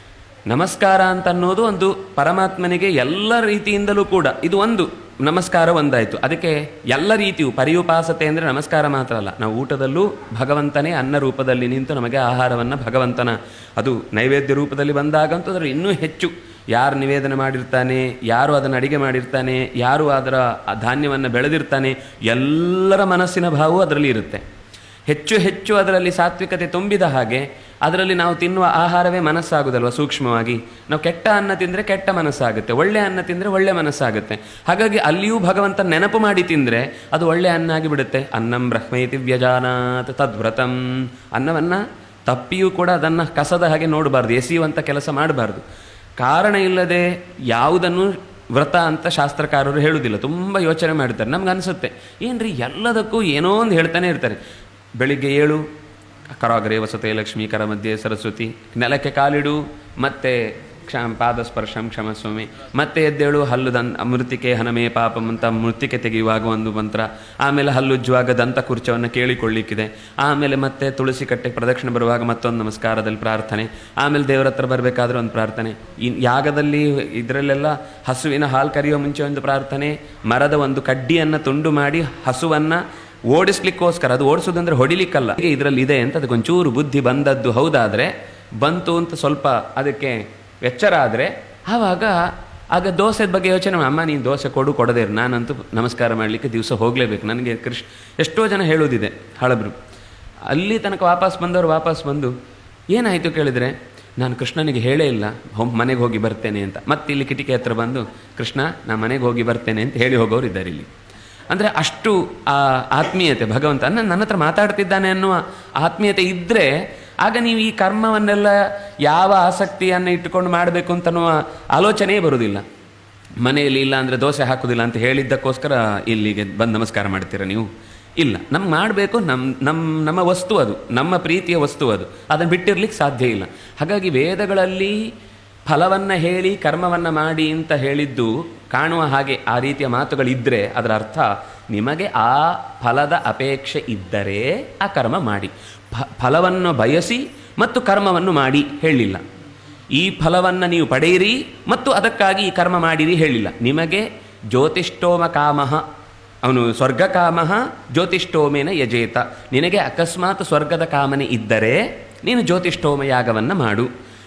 ನಮಸ್ಕಾರ ಅಂತ ಅನ್ನೋದು ಒಂದು ಪರಮಾತ್ಮನಿಗೆ ಎಲ್ಲ ರೀತಿಯಿಂದಲೂ ಕೂಡ ಇದು ಒಂದು ನಮಸ್ಕಾರ ಒಂದಾಯಿತು ಅದಕ್ಕೆ ಎಲ್ಲ ರೀತಿಯು ಪರಿಯುಪಾಸತೆ ಅಂದರೆ ನಮಸ್ಕಾರ ಮಾತ್ರ ಅಲ್ಲ ನಾವು ಊಟದಲ್ಲೂ ಭಗವಂತನೇ ಅನ್ನ ರೂಪದಲ್ಲಿ ನಿಂತು ನಮಗೆ ಆಹಾರವನ್ನು ಭಗವಂತನ ಅದು ನೈವೇದ್ಯ ರೂಪದಲ್ಲಿ ಬಂದಾಗಂತೂ ಅದರ ಇನ್ನೂ ಹೆಚ್ಚು ಯಾರು ನಿವೇದನೆ ಮಾಡಿರ್ತಾನೆ ಯಾರು ಅದನ್ನು ಅಡಿಗೆ ಮಾಡಿರ್ತಾನೆ ಯಾರು ಅದರ ಆ ಧಾನ್ಯವನ್ನು ಬೆಳೆದಿರ್ತಾನೆ ಎಲ್ಲರ ಮನಸ್ಸಿನ ಭಾವವು ಅದರಲ್ಲಿ ಇರುತ್ತೆ ಹೆಚ್ಚು ಹೆಚ್ಚು ಅದರಲ್ಲಿ ಸಾತ್ವಿಕತೆ ತುಂಬಿದ ಹಾಗೆ ಅದರಲ್ಲಿ ನಾವು ತಿನ್ನುವ ಆಹಾರವೇ ಮನಸ್ಸಾಗುದಲ್ವ ಸೂಕ್ಷ್ಮವಾಗಿ ನಾವು ಕೆಟ್ಟ ಅನ್ನ ತಿಂದರೆ ಕೆಟ್ಟ ಮನಸ್ಸಾಗುತ್ತೆ ಒಳ್ಳೆ ಅನ್ನ ತಿಂದರೆ ಒಳ್ಳೆ ಮನಸ್ಸಾಗುತ್ತೆ ಹಾಗಾಗಿ ಅಲ್ಲಿಯೂ ಭಗವಂತ ನೆನಪು ಮಾಡಿ ತಿಂದರೆ ಅದು ಒಳ್ಳೆ ಅನ್ನ ಆಗಿಬಿಡುತ್ತೆ ಅನ್ನಂ ಬ್ರಹ್ಮೈತಿ ವ್ಯಜಾನಾತ್ ತದ್ವ್ರತಂ ಅನ್ನವನ್ನು ತಪ್ಪಿಯೂ ಕೂಡ ಅದನ್ನು ಕಸದ ಹಾಗೆ ನೋಡಬಾರ್ದು ಎಸೆಯುವಂಥ ಕೆಲಸ ಮಾಡಬಾರ್ದು ಕಾರಣ ಇಲ್ಲದೆ ಯಾವುದನ್ನು ವ್ರತ ಅಂತ ಶಾಸ್ತ್ರಕಾರರು ಹೇಳುವುದಿಲ್ಲ ತುಂಬ ಯೋಚನೆ ಮಾಡ್ತಾರೆ ನಮ್ಗೆ ಅನಿಸುತ್ತೆ ಏನ್ರಿ ಎಲ್ಲದಕ್ಕೂ ಏನೋ ಒಂದು ಹೇಳ್ತಾನೆ ಇರ್ತಾರೆ ಬೆಳಿಗ್ಗೆ ಏಳು ಕರಾಗರೇ ವಸತೆ ಲಕ್ಷ್ಮೀ ಕರ ಮಧ್ಯೆ ಸರಸ್ವತಿ ನೆಲಕ್ಕೆ ಕಾಲಿಡು ಮತ್ತೆ ಕ್ಷಮ ಪಾದಸ್ಪರ್ಶಂ ಕ್ಷಮಸ್ವಾಮಿ ಮತ್ತೆ ಎದ್ದೇಳು ಹಲ್ಲು ದನ್ ಮೃತಿಕೆ ಹನಮೇ ಪಾಪಂ ಅಂತ ಮೃತಿಕೆ ತೆಗೆಯುವಾಗ ಒಂದು ಮಂತ್ರ ಆಮೇಲೆ ಹಲ್ಲುಜ್ಜುವಾಗ ದಂತ ಕುರ್ಚವನ್ನು ಕೇಳಿಕೊಳ್ಳಿಕ್ಕಿದೆ ಆಮೇಲೆ ಮತ್ತೆ ತುಳಸಿ ಕಟ್ಟೆ ಪ್ರದಕ್ಷಿಣೆ ಬರುವಾಗ ಮತ್ತೊಂದು ನಮಸ್ಕಾರದಲ್ಲಿ ಪ್ರಾರ್ಥನೆ ಆಮೇಲೆ ದೇವರ ಹತ್ರ ಬರಬೇಕಾದ್ರೆ ಒಂದು ಪ್ರಾರ್ಥನೆ ಇನ್ ಯಾಗದಲ್ಲಿ ಇದರಲ್ಲೆಲ್ಲ ಹಸುವಿನ ಹಾಲು ಕರೆಯುವ ಮುಂಚೆ ಒಂದು ಪ್ರಾರ್ಥನೆ ಮರದ ಒಂದು ಕಡ್ಡಿಯನ್ನು ತುಂಡು ಮಾಡಿ ಹಸುವನ್ನು ಓಡಿಸ್ಲಿಕ್ಕೋಸ್ಕರ ಅದು ಓಡಿಸೋದಂದ್ರೆ ಹೊಡಿಲಿಕ್ಕಲ್ಲ ಹೀಗೆ ಇದರಲ್ಲಿ ಇದೆ ಅಂತ ಅದಕ್ಕೊಂಚೂರು ಬುದ್ಧಿ ಬಂದದ್ದು ಹೌದಾದರೆ ಬಂತು ಅಂತ ಸ್ವಲ್ಪ ಅದಕ್ಕೆ ಎಚ್ಚರ ಆದರೆ ಆವಾಗ ಆಗ ದೋಸೆದ ಬಗ್ಗೆ ಯೋಚನೆ ಮಾಡಿ, ಅಮ್ಮ ನೀನು ದೋಸೆ ಕೊಡು ಕೊಡದೇ ಇರು ನಾನಂತೂ ನಮಸ್ಕಾರ ಮಾಡಲಿಕ್ಕೆ ದಿವಸ ಹೋಗಲೇಬೇಕು ನನಗೆ ಕೃಷ್ ಎಷ್ಟೋ ಜನ ಹೇಳೋದಿದೆ ಹಳಬ್ರು ಅಲ್ಲಿ ತನಕ ವಾಪಸ್ ಬಂದವರು ವಾಪಸ್ ಬಂದು ಏನಾಯಿತು ಕೇಳಿದರೆ ನಾನು ಕೃಷ್ಣನಿಗೆ ಹೇಳೇ ಇಲ್ಲ ಹೊ ಮನೆಗೆ ಹೋಗಿ ಬರ್ತೇನೆ ಅಂತ ಮತ್ತೆ ಇಲ್ಲಿ ಕಿಟಿಕಿ ಹತ್ರ ಬಂದು ಕೃಷ್ಣ ನಾನು ಮನೆಗೆ ಹೋಗಿ ಬರ್ತೇನೆ ಅಂತ ಹೇಳಿ ಹೋಗೋರು ಇದ್ದಾರೆ ಇಲ್ಲಿ ಅಂದರೆ ಅಷ್ಟು ಆ ಆತ್ಮೀಯತೆ ಭಗವಂತ ನನ್ನ ನನ್ನ ಹತ್ರ ಮಾತಾಡ್ತಿದ್ದಾನೆ ಅನ್ನುವ ಆತ್ಮೀಯತೆ ಇದ್ದರೆ ಆಗ ನೀವು ಈ ಕರ್ಮವನ್ನೆಲ್ಲ ಯಾವ ಆಸಕ್ತಿಯನ್ನು ಇಟ್ಟುಕೊಂಡು ಮಾಡಬೇಕು ಅಂತನ್ನುವ ಆಲೋಚನೆಯೇ ಬರುವುದಿಲ್ಲ ಮನೆಯಲ್ಲಿ ಇಲ್ಲ ಅಂದರೆ ದೋಸೆ ಹಾಕೋದಿಲ್ಲ ಅಂತ ಹೇಳಿದ್ದಕ್ಕೋಸ್ಕರ ಇಲ್ಲಿಗೆ ಬಂದು ನಮಸ್ಕಾರ ಮಾಡ್ತೀರಾ ನೀವು ಇಲ್ಲ ನಮ್ಗೆ ಮಾಡಬೇಕು ನಮ್ಮ ನಮ್ಮ ನಮ್ಮ ವಸ್ತು ಅದು ನಮ್ಮ ಪ್ರೀತಿಯ ವಸ್ತು ಅದು ಅದನ್ನು ಬಿಟ್ಟಿರ್ಲಿಕ್ಕೆ ಸಾಧ್ಯ ಇಲ್ಲ ಹಾಗಾಗಿ ವೇದಗಳಲ್ಲಿ ಫಲವನ್ನು ಹೇಳಿ ಕರ್ಮವನ್ನು ಮಾಡಿ ಅಂತ ಹೇಳಿದ್ದು ಕಾಣುವ ಹಾಗೆ ಆ ರೀತಿಯ ಮಾತುಗಳಿದ್ದರೆ ಅದರ ಅರ್ಥ ನಿಮಗೆ ಆ ಫಲದ ಅಪೇಕ್ಷೆ ಇದ್ದರೆ ಆ ಕರ್ಮ ಮಾಡಿ ಫ- ಫಲವನ್ನು ಬಯಸಿ ಮತ್ತು ಕರ್ಮವನ್ನು ಮಾಡಿ ಹೇಳಿಲ್ಲ ಈ ಫಲವನ್ನು ನೀವು ಪಡೆಯಿರಿ ಮತ್ತು ಅದಕ್ಕಾಗಿ ಈ ಕರ್ಮ ಮಾಡಿರಿ ಹೇಳಿಲ್ಲ ನಿಮಗೆ ಜ್ಯೋತಿಷ್ಠೋಮ ಕಾಮಃ ಅವನು ಸ್ವರ್ಗಕಾಮಃ ಜ್ಯೋತಿಷ್ಠೋಮೇನ ಯಜೇತ ನಿನಗೆ ಅಕಸ್ಮಾತ್ ಸ್ವರ್ಗದ ಕಾಮನೆ ಇದ್ದರೆ ನೀನು ಜ್ಯೋತಿಷ್ಠೋಮ ಯಾಗವನ್ನು ಮಾಡು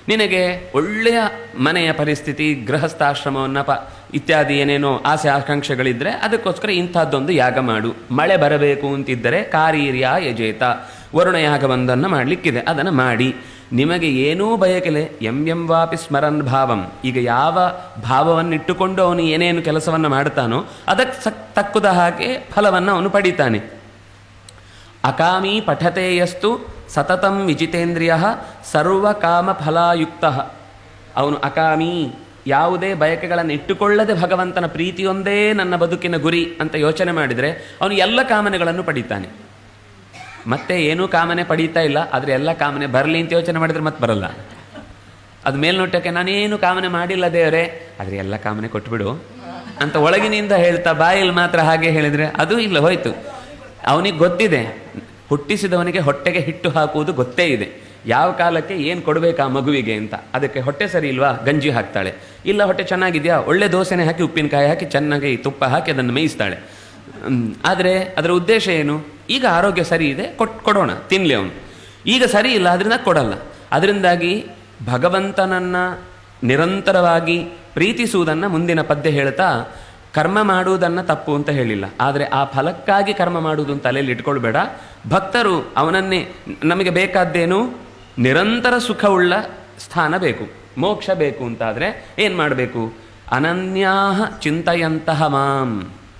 ನಿನಗೆ ಒಳ್ಳೆಯ ಮನೆಯ ಪರಿಸ್ಥಿತಿ ಗೃಹಸ್ಥಾಶ್ರಮವನ್ನು ಪ ಇತ್ಯಾದಿ ಏನೇನೋ ಆಸೆ ಆಕಾಂಕ್ಷೆಗಳಿದ್ದರೆ ಅದಕ್ಕೋಸ್ಕರ ಇಂಥದ್ದೊಂದು ಯಾಗ ಮಾಡು ಮಳೆ ಬರಬೇಕು ಅಂತಿದ್ದರೆ ಕಾರೀರ್ಯ ಯಜೇತ ವರುಣ ಯಾಗವೊಂದನ್ನು ಮಾಡಲಿಕ್ಕಿದೆ ಅದನ್ನು ಮಾಡಿ ನಿಮಗೆ ಏನೂ ಬಯಕೆಲೆ ಎಂ ಎಂ ವಾಪಿ ಸ್ಮರನ್ ಭಾವಂ ಈಗ ಯಾವ ಭಾವವನ್ನಿಟ್ಟುಕೊಂಡು ಅವನು ಏನೇನು ಕೆಲಸವನ್ನು ಮಾಡ್ತಾನೋ ಅದಕ್ಕೆ ಸಕ್ ತಕ್ಕುದ ಹಾಗೆ ಫಲವನ್ನು ಅವನು ಪಡಿತಾನೆ ಅಕಾಮಿ ಪಠತೆ ಯಸ್ತು ಸತತಂ ವಿಜಿತೇಂದ್ರಿಯ ಸರ್ವಕಾಮ ಫಲಾಯುಕ್ತ ಅವನು ಅಕಾಮಿ ಯಾವುದೇ ಬಯಕೆಗಳನ್ನು ಇಟ್ಟುಕೊಳ್ಳದೆ ಭಗವಂತನ ಪ್ರೀತಿಯೊಂದೇ ನನ್ನ ಬದುಕಿನ ಗುರಿ ಅಂತ ಯೋಚನೆ ಮಾಡಿದರೆ ಅವನು ಎಲ್ಲ ಕಾಮನೆಗಳನ್ನು ಪಡಿತಾನೆ ಮತ್ತೆ ಏನೂ ಕಾಮನೆ ಪಡೀತಾ ಇಲ್ಲ ಆದರೆ ಎಲ್ಲ ಕಾಮನೆ ಬರಲಿ ಅಂತ ಯೋಚನೆ ಮಾಡಿದ್ರೆ ಮತ್ತೆ ಬರಲ್ಲ ಅದು ಮೇಲ್ನೋಟಕ್ಕೆ ನಾನೇನು ಕಾಮನೆ ಮಾಡಿಲ್ಲ ದೇವರೇ ಆದರೆ ಎಲ್ಲ ಕಾಮನೆ ಕೊಟ್ಬಿಡು ಅಂತ ಒಳಗಿನಿಂದ ಹೇಳ್ತಾ ಬಾಯಲ್ಲಿ ಮಾತ್ರ ಹಾಗೆ ಹೇಳಿದರೆ ಅದು ಇಲ್ಲ ಹೋಯ್ತು ಅವನಿಗೆ ಗೊತ್ತಿದೆ ಹುಟ್ಟಿಸಿದವನಿಗೆ ಹೊಟ್ಟೆಗೆ ಹಿಟ್ಟು ಹಾಕುವುದು ಗೊತ್ತೇ ಇದೆ ಯಾವ ಕಾಲಕ್ಕೆ ಏನು ಕೊಡಬೇಕು ಆ ಮಗುವಿಗೆ ಅಂತ ಅದಕ್ಕೆ ಹೊಟ್ಟೆ ಸರಿ ಇಲ್ವಾ ಗಂಜಿ ಹಾಕ್ತಾಳೆ ಇಲ್ಲ ಹೊಟ್ಟೆ ಚೆನ್ನಾಗಿದೆಯಾ ಒಳ್ಳೆ ದೋಸೆನೆ ಹಾಕಿ ಉಪ್ಪಿನಕಾಯಿ ಹಾಕಿ ಚೆನ್ನಾಗಿ ತುಪ್ಪ ಹಾಕಿ ಅದನ್ನು ಮೇಯಿಸ್ತಾಳೆ ಆದರೆ ಅದರ ಉದ್ದೇಶ ಏನು ಈಗ ಆರೋಗ್ಯ ಸರಿ ಇದೆ ಕೊಟ್ ಕೊಡೋಣ ತಿನ್ನಲಿ ಅವನು ಈಗ ಸರಿ ಇಲ್ಲ ಅದರಿಂದ ಕೊಡಲ್ಲ ಅದರಿಂದಾಗಿ ಭಗವಂತನನ್ನು ನಿರಂತರವಾಗಿ ಪ್ರೀತಿಸುವುದನ್ನು ಮುಂದಿನ ಪದ್ಯ ಹೇಳ್ತಾ ಕರ್ಮ ಮಾಡುವುದನ್ನು ತಪ್ಪು ಅಂತ ಹೇಳಿಲ್ಲ ಆದರೆ ಆ ಫಲಕ್ಕಾಗಿ ಕರ್ಮ ಮಾಡುವುದು ಅಂತ ತಲೆಯಲ್ಲಿ ಇಟ್ಕೊಳ್ಬೇಡ ಭಕ್ತರು ಅವನನ್ನೇ ನಮಗೆ ಬೇಕಾದ್ದೇನು ನಿರಂತರ ಸುಖವುಳ್ಳ ಸ್ಥಾನ ಬೇಕು ಮೋಕ್ಷ ಬೇಕು ಅಂತಾದರೆ ಏನು ಮಾಡಬೇಕು ಅನನ್ಯಾಹ ಚಿಂತೆಯಂತಹ ಮಾಂ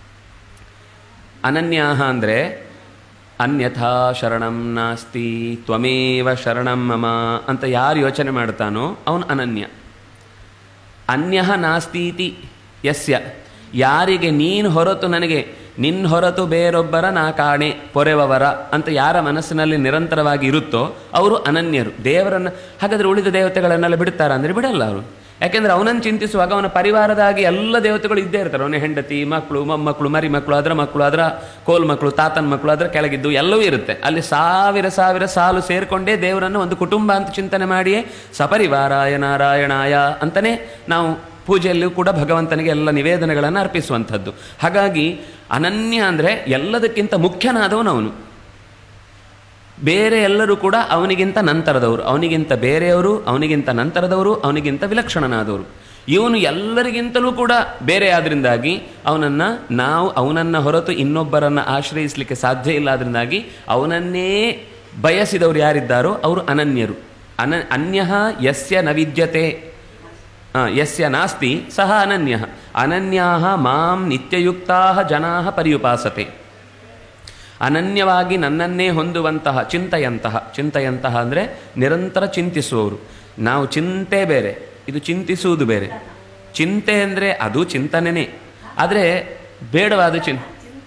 ಅನನ್ಯಾಹ ಅಂದರೆ ಅನ್ಯಥಾ ಶರಣಂ ನಾಸ್ತಿ ತ್ವಮೇವ ಶರಣಂ ಮಮ ಅಂತ ಯಾರು ಯೋಚನೆ ಮಾಡ್ತಾನೋ ಅವನು ಅನನ್ಯ ಅನ್ಯ ನಾಸ್ತೀತಿ ಯಸ್ಯ ಯಾರಿಗೆ ನೀನು ಹೊರತು ನನಗೆ ನಿನ್ನ ಹೊರತು ಬೇರೊಬ್ಬರ ನಾ ಕಾಣೆ ಪೊರೆವವರ ಅಂತ ಯಾರ ಮನಸ್ಸಿನಲ್ಲಿ ನಿರಂತರವಾಗಿ ಇರುತ್ತೋ ಅವರು ಅನನ್ಯರು ದೇವರನ್ನು ಹಾಗಾದರೆ ಉಳಿದ ದೇವತೆಗಳನ್ನೆಲ್ಲ ಬಿಡ್ತಾರ ಅಂದರೆ ಬಿಡಲ್ಲ ಅವರು ಯಾಕೆಂದ್ರೆ ಅವನನ್ನು ಚಿಂತಿಸುವಾಗ ಅವನ ಪರಿವಾರದಾಗಿ ಎಲ್ಲ ದೇವತೆಗಳು ಇದ್ದೇ ಇರ್ತಾರೆ ಅವನ ಹೆಂಡತಿ ಮಕ್ಕಳು ಮೊಮ್ಮಕ್ಕಳು ಮರಿ ಮಕ್ಕಳು ಅದರ ಮಕ್ಕಳು ಅದರ ಕೋಲ್ ಮಕ್ಕಳು ತಾತನ ಮಕ್ಕಳು ಅದರ ಕೆಳಗಿದ್ದು ಎಲ್ಲವೂ ಇರುತ್ತೆ ಅಲ್ಲಿ ಸಾವಿರ ಸಾವಿರ ಸಾಲು ಸೇರಿಕೊಂಡೇ ದೇವರನ್ನು ಒಂದು ಕುಟುಂಬ ಅಂತ ಚಿಂತನೆ ಮಾಡಿಯೇ ಸಪರಿವಾರಾಯ ನಾರಾಯಣಾಯ ಅಂತಲೇ ನಾವು ಪೂಜೆಯಲ್ಲಿಯೂ ಕೂಡ ಭಗವಂತನಿಗೆ ಎಲ್ಲ ನಿವೇದನೆಗಳನ್ನು ಅರ್ಪಿಸುವಂಥದ್ದು ಹಾಗಾಗಿ ಅನನ್ಯ ಅಂದರೆ ಎಲ್ಲದಕ್ಕಿಂತ ಮುಖ್ಯನಾದವನು ಅವನು ಬೇರೆ ಎಲ್ಲರೂ ಕೂಡ ಅವನಿಗಿಂತ ನಂತರದವರು ಅವನಿಗಿಂತ ಬೇರೆಯವರು ಅವನಿಗಿಂತ ನಂತರದವರು ಅವನಿಗಿಂತ ವಿಲಕ್ಷಣನಾದವರು ಇವನು ಎಲ್ಲರಿಗಿಂತಲೂ ಕೂಡ ಬೇರೆ ಆದ್ರಿಂದಾಗಿ ಅವನನ್ನು ನಾವು ಅವನನ್ನು ಹೊರತು ಇನ್ನೊಬ್ಬರನ್ನು ಆಶ್ರಯಿಸಲಿಕ್ಕೆ ಸಾಧ್ಯ ಇಲ್ಲ ಆದ್ರಿಂದಾಗಿ ಅವನನ್ನೇ ಬಯಸಿದವರು ಯಾರಿದ್ದಾರೋ ಅವರು ಅನನ್ಯರು ಅನ ಅನ್ಯ ಯಸ್ಯ ನ ವಿದ್ಯತೆ ಆ, ಯಸ್ಯ ನಾಸ್ತಿ ಸಹ ಅನನ್ಯ ಅನನ್ಯಾ ಮಾಂ ನಿತ್ಯಯುಕ್ತಾ ಜನಾ ಪರ್ಯುಪಾಸತೆ ಅನನ್ಯವಾಗಿ ನನ್ನನ್ನೇ ಹೊಂದುವಂತಹ ಚಿಂತೆಯಂತಹ ಚಿಂತೆಯಂತಹ ಅಂದರೆ ನಿರಂತರ ಚಿಂತಿಸುವವರು ನಾವು ಚಿಂತೆ ಬೇರೆ ಇದು ಚಿಂತಿಸುವುದು ಬೇರೆ ಚಿಂತೆ ಅಂದರೆ ಅದು ಚಿಂತನೆನೇ ಆದರೆ ಬೇಡವಾದ ಚಿನ್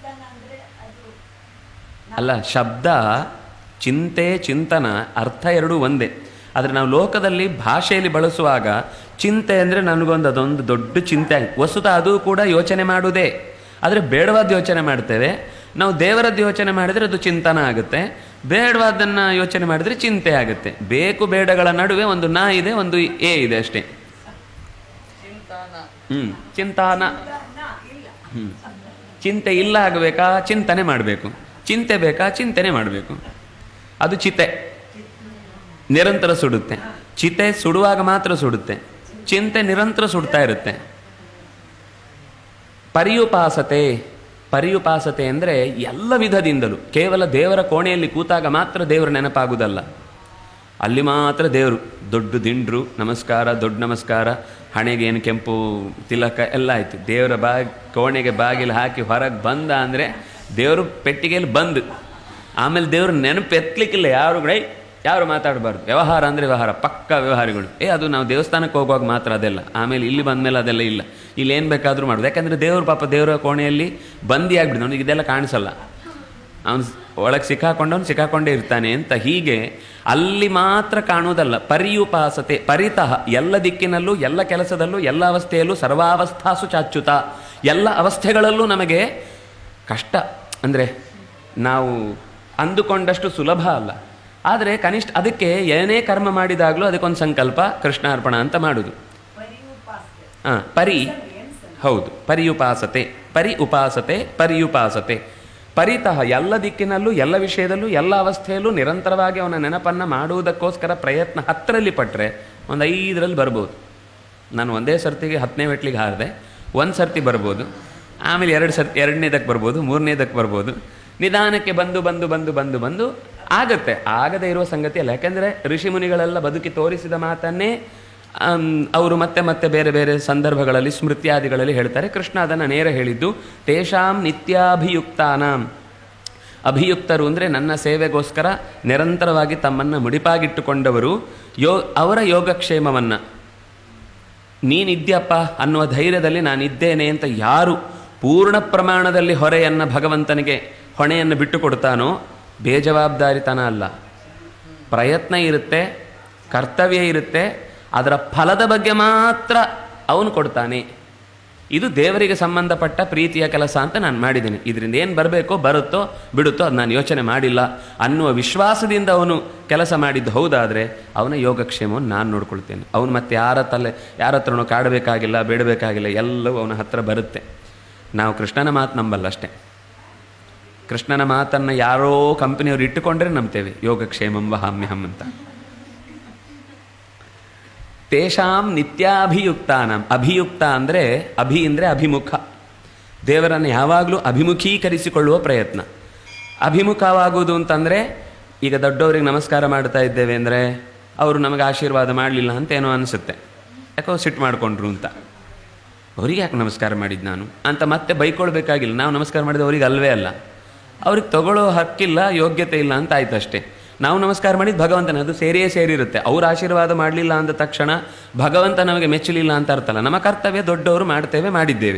ಅಲ್ಲ ಶಬ್ದ ಚಿಂತೆ ಚಿಂತನ ಅರ್ಥ ಎರಡೂ ಒಂದೇ ಆದರೆ ನಾವು ಲೋಕದಲ್ಲಿ ಭಾಷೆಯಲ್ಲಿ ಬಳಸುವಾಗ ಚಿಂತೆ ಅಂದರೆ ನನಗೊಂದು ಅದೊಂದು ದೊಡ್ಡ ಚಿಂತೆ ಆಯ್ತು ವಸ್ತುತ ಅದು ಕೂಡ ಯೋಚನೆ ಮಾಡುವುದೇ ಆದರೆ ಬೇಡವಾದ ಯೋಚನೆ ಮಾಡ್ತೇವೆ ನಾವು ದೇವರದ್ದು ಯೋಚನೆ ಮಾಡಿದರೆ ಅದು ಚಿಂತನ ಆಗುತ್ತೆ ಬೇಡವಾದ್ದನ್ನು ಯೋಚನೆ ಮಾಡಿದರೆ ಚಿಂತೆ ಆಗುತ್ತೆ ಬೇಕು ಬೇಡಗಳ ನಡುವೆ ಒಂದು ನಾ ಇದೆ ಒಂದು ಎ ಇದೆ ಅಷ್ಟೇ ಚಿಂತಾನ ಹ್ಞೂ ಚಿಂತಾನ ಹ್ಞೂ ಚಿಂತೆ ಇಲ್ಲ ಆಗಬೇಕಾ ಚಿಂತನೆ ಮಾಡಬೇಕು ಚಿಂತೆ ಬೇಕಾ ಚಿಂತನೆ ಮಾಡಬೇಕು ಅದು ಚಿತೆ ನಿರಂತರ ಸುಡುತ್ತೆ ಚಿತೆ ಸುಡುವಾಗ ಮಾತ್ರ ಸುಡುತ್ತೆ ಚಿಂತೆ ನಿರಂತರ ಸುಡ್ತಾ ಇರುತ್ತೆ ಪರಿಯುಪಾಸತೆ ಪರಿಯುಪಾಸತೆ ಅಂದರೆ ಎಲ್ಲ ವಿಧದಿಂದಲೂ ಕೇವಲ ದೇವರ ಕೋಣೆಯಲ್ಲಿ ಕೂತಾಗ ಮಾತ್ರ ದೇವರ ನೆನಪಾಗುವುದಲ್ಲ ಅಲ್ಲಿ ಮಾತ್ರ ದೇವರು ದೊಡ್ಡ ದಿಂಡ್ರು ನಮಸ್ಕಾರ ದೊಡ್ಡ ನಮಸ್ಕಾರ ಹಣೆಗೆ ಏನು ಕೆಂಪು ತಿಲಕ ಎಲ್ಲ ಆಯಿತು ದೇವರ ಬಾಗ್ ಕೋಣೆಗೆ ಬಾಗಿಲು ಹಾಕಿ ಹೊರಗೆ ಬಂದ ಅಂದರೆ ದೇವರು ಪೆಟ್ಟಿಗೆಯಲ್ಲಿ ಬಂದು ಆಮೇಲೆ ದೇವ್ರ ನೆನಪು ಎತ್ತಲಿಕ್ಕಿಲ್ಲ ಯಾರು ಕೂಡ "ಏಯ್, ಯಾರು ಮಾತಾಡಬಾರ್ದು ವ್ಯವಹಾರ ಅಂದರೆ ವ್ಯವಹಾರ ಪಕ್ಕ ವ್ಯವಹಾರಗಳು ಏ ಅದು ನಾವು ದೇವಸ್ಥಾನಕ್ಕೆ ಹೋಗುವಾಗ ಮಾತ್ರ ಅದೆಲ್ಲ ಆಮೇಲೆ ಇಲ್ಲಿ ಬಂದಮೇಲೆ ಅದೆಲ್ಲ ಇಲ್ಲ ಇಲ್ಲಿ ಏನು ಬೇಕಾದರೂ ಮಾಡೋದು ಯಾಕಂದರೆ ದೇವ್ರ ಪಾಪ ದೇವರ ಕೋಣೆಯಲ್ಲಿ ಬಂದಿ ಆಗ್ಬಿಡ್ದು ಅವನಿಗೆ ಇದೆಲ್ಲ ಕಾಣಿಸಲ್ಲ ಅವನು ಒಳಗೆ ಸಿಕ್ಕಾಕೊಂಡವನು ಸಿಕ್ಕಾಕೊಂಡೇ ಇರ್ತಾನೆ ಅಂತ ಹೀಗೆ ಅಲ್ಲಿ ಮಾತ್ರ ಕಾಣುವುದಲ್ಲ ಪರಿಯುಪಾಸತೆ ಪರಿತಃ ಎಲ್ಲ ದಿಕ್ಕಿನಲ್ಲೂ ಎಲ್ಲ ಕೆಲಸದಲ್ಲೂ ಎಲ್ಲ ಅವಸ್ಥೆಯಲ್ಲೂ ಸರ್ವಾವಸ್ಥಾಸು ಚಾಚ್ಯುತ ಎಲ್ಲ ಅವಸ್ಥೆಗಳಲ್ಲೂ ನಮಗೆ ಕಷ್ಟ ಅಂದರೆ ನಾವು ಅಂದುಕೊಂಡಷ್ಟು ಸುಲಭ ಅಲ್ಲ ಆದರೆ ಕನಿಷ್ಠ ಅದಕ್ಕೆ ಏನೇ ಕರ್ಮ ಮಾಡಿದಾಗಲೂ ಅದಕ್ಕೊಂದು ಸಂಕಲ್ಪ ಕೃಷ್ಣಾರ್ಪಣ ಅಂತ ಮಾಡುವುದು ಹಾಂ ಪರಿ ಹೌದು ಪರಿಯುಪಾಸತೆ ಪರಿ ಉಪಾಸತೆ ಪರಿಯುಪಾಸತೆ ಪರಿತಃ ಎಲ್ಲ ದಿಕ್ಕಿನಲ್ಲೂ ಎಲ್ಲ ವಿಷಯದಲ್ಲೂ ಎಲ್ಲ ಅವಸ್ಥೆಯಲ್ಲೂ ನಿರಂತರವಾಗಿ ಅವನ ನೆನಪನ್ನು ಮಾಡುವುದಕ್ಕೋಸ್ಕರ ಪ್ರಯತ್ನ ಹತ್ತರಲ್ಲಿ ಪಟ್ಟರೆ ಒಂದು ಐದರಲ್ಲಿ ಬರ್ಬೋದು ನಾನು ಒಂದೇ ಸರ್ತಿಗೆ ಹತ್ತನೇ ಮೆಟ್ಲಿಗೆ ಹಾರಿದೆ ಒಂದು ಸರ್ತಿ ಬರ್ಬೋದು ಆಮೇಲೆ ಎರಡು ಸರ್ತಿ ಎರಡನೇದಕ್ಕೆ ಬರ್ಬೋದು ಮೂರನೇದಕ್ಕೆ ಬರ್ಬೋದು ನಿಧಾನಕ್ಕೆ ಬಂದು ಬಂದು ಬಂದು ಬಂದು ಬಂದು ಆಗತ್ತೆ ಆಗದೇ ಇರುವ ಸಂಗತಿ ಅಲ್ಲ ಯಾಕೆಂದರೆ ಋಷಿಮುನಿಗಳೆಲ್ಲ ಬದುಕಿ ತೋರಿಸಿದ ಮಾತನ್ನೇ ಆಮ್, ಅವರು ಮತ್ತೆ ಮತ್ತೆ ಬೇರೆ ಬೇರೆ ಸಂದರ್ಭಗಳಲ್ಲಿ ಸ್ಮೃತ್ಯಾದಿಗಳಲ್ಲಿ ಹೇಳ್ತಾರೆ ಕೃಷ್ಣ ಅದನ್ನು ನೇರ ಹೇಳಿದ್ದು ತೇಷಾಂ ನಿತ್ಯಾಭಿಯುಕ್ತಾನಾಂ ಅಭಿಯುಕ್ತರು ಅಂದರೆ ನನ್ನ ಸೇವೆಗೋಸ್ಕರ ನಿರಂತರವಾಗಿ ತಮ್ಮನ್ನು ಮುಡಿಪಾಗಿಟ್ಟುಕೊಂಡವರು ಯೋ ಅವರ ಯೋಗಕ್ಷೇಮವನ್ನು ನೀನಿದ್ಯಪ್ಪ ಅನ್ನುವ ಧೈರ್ಯದಲ್ಲಿ ನಾನಿದ್ದೇನೆ ಅಂತ ಯಾರು ಪೂರ್ಣ ಪ್ರಮಾಣದಲ್ಲಿ ಹೊರೆಯನ್ನು ಭಗವಂತನಿಗೆ ಹೊಣೆಯನ್ನು ಬಿಟ್ಟು ಕೊಡ್ತಾನೋ ಬೇಜವಾಬ್ದಾರಿತನ ಅಲ್ಲ ಪ್ರಯತ್ನ ಇರುತ್ತೆ ಕರ್ತವ್ಯ ಇರುತ್ತೆ ಅದರ ಫಲದ ಬಗ್ಗೆ ಮಾತ್ರ ಅವನು ಕೊಡ್ತಾನೆ ಇದು ದೇವರಿಗೆ ಸಂಬಂಧಪಟ್ಟ ಪ್ರೀತಿಯ ಕೆಲಸ ಅಂತ ನಾನು ಮಾಡಿದ್ದೀನಿ ಇದರಿಂದ ಏನು ಬರಬೇಕೋ ಬರುತ್ತೋ ಬಿಡುತ್ತೋ ಅದು ನಾನು ಯೋಚನೆ ಮಾಡಿಲ್ಲ ಅನ್ನುವ ವಿಶ್ವಾಸದಿಂದ ಅವನು ಕೆಲಸ ಮಾಡಿದ್ದು ಹೌದಾದರೆ ಅವನ ಯೋಗಕ್ಷೇಮವನ್ನು ನಾನು ನೋಡ್ಕೊಳ್ತೇನೆ ಅವನು ಮತ್ತೆ ಯಾರ ತಲೆ ಯಾರ ಹತ್ರನೂ ಕಾಡಬೇಕಾಗಿಲ್ಲ ಬೇಡಬೇಕಾಗಿಲ್ಲ ಎಲ್ಲವೂ ಅವನ ಹತ್ರ ಬರುತ್ತೆ ನಾವು ಕೃಷ್ಣನ ಮಾತು ನಂಬಲ್ಲ ಅಷ್ಟೇ ಕೃಷ್ಣನ ಮಾತನ್ನು ಯಾರೋ ಕಂಪನಿಯವರು ಇಟ್ಟುಕೊಂಡ್ರೆ ನಂಬ್ತೇವೆ ಯೋಗಕ್ಷೇಮಂ ವಹಾಮ್ಯಹಂ ಅಂತ ತೇಷಾಂ ನಿತ್ಯಾಭಿಯುಕ್ತಾನಂ ಅಭಿಯುಕ್ತ ಅಂದರೆ ಅಭಿ ಅಂದರೆ ಅಭಿಮುಖ ದೇವರನ್ನು ಯಾವಾಗಲೂ ಅಭಿಮುಖೀಕರಿಸಿಕೊಳ್ಳುವ ಪ್ರಯತ್ನ ಅಭಿಮುಖವಾಗುವುದು ಅಂತಂದರೆ ಈಗ ದೊಡ್ಡವರಿಗೆ ನಮಸ್ಕಾರ ಮಾಡ್ತಾ ಇದ್ದೇವೆ ಅಂದರೆ ಅವರು ನಮಗೆ ಆಶೀರ್ವಾದ ಮಾಡಲಿಲ್ಲ ಅಂತ ಏನೋ ಅನಿಸುತ್ತೆ ಯಾಕೋ ಸಿಟ್ಟು ಮಾಡಿಕೊಂಡ್ರು ಅಂತ ಅವರಿಗೆ ಯಾಕೆ ನಮಸ್ಕಾರ ಮಾಡಿದ್ದು ನಾನು ಅಂತ ಮತ್ತೆ ಬೈಕೊಳ್ಬೇಕಾಗಿಲ್ಲ ನಾವು ನಮಸ್ಕಾರ ಮಾಡಿದ ಅವರಿಗೆ ಅಲ್ವೇ ಅಲ್ಲ ಅವ್ರಿಗೆ ತಗೊಳ್ಳೋ ಹಕ್ಕಿಲ್ಲ ಯೋಗ್ಯತೆ ಇಲ್ಲ ಅಂತ ಆಯ್ತು ಅಷ್ಟೇ ನಾವು ನಮಸ್ಕಾರ ಮಾಡಿದ್ದು ಭಗವಂತನ ಅದು ಸೇರಿಯೇ ಸೇರಿರುತ್ತೆ ಅವ್ರ ಆಶೀರ್ವಾದ ಮಾಡಲಿಲ್ಲ ಅಂದ ತಕ್ಷಣ ಭಗವಂತ ನಮಗೆ ಮೆಚ್ಚಲಿಲ್ಲ ಅಂತ ಅರ್ಥಲ್ಲ ನಮ್ಮ ಕರ್ತವ್ಯ ದೊಡ್ಡವರು ಮಾಡ್ತೇವೆ ಮಾಡಿದ್ದೇವೆ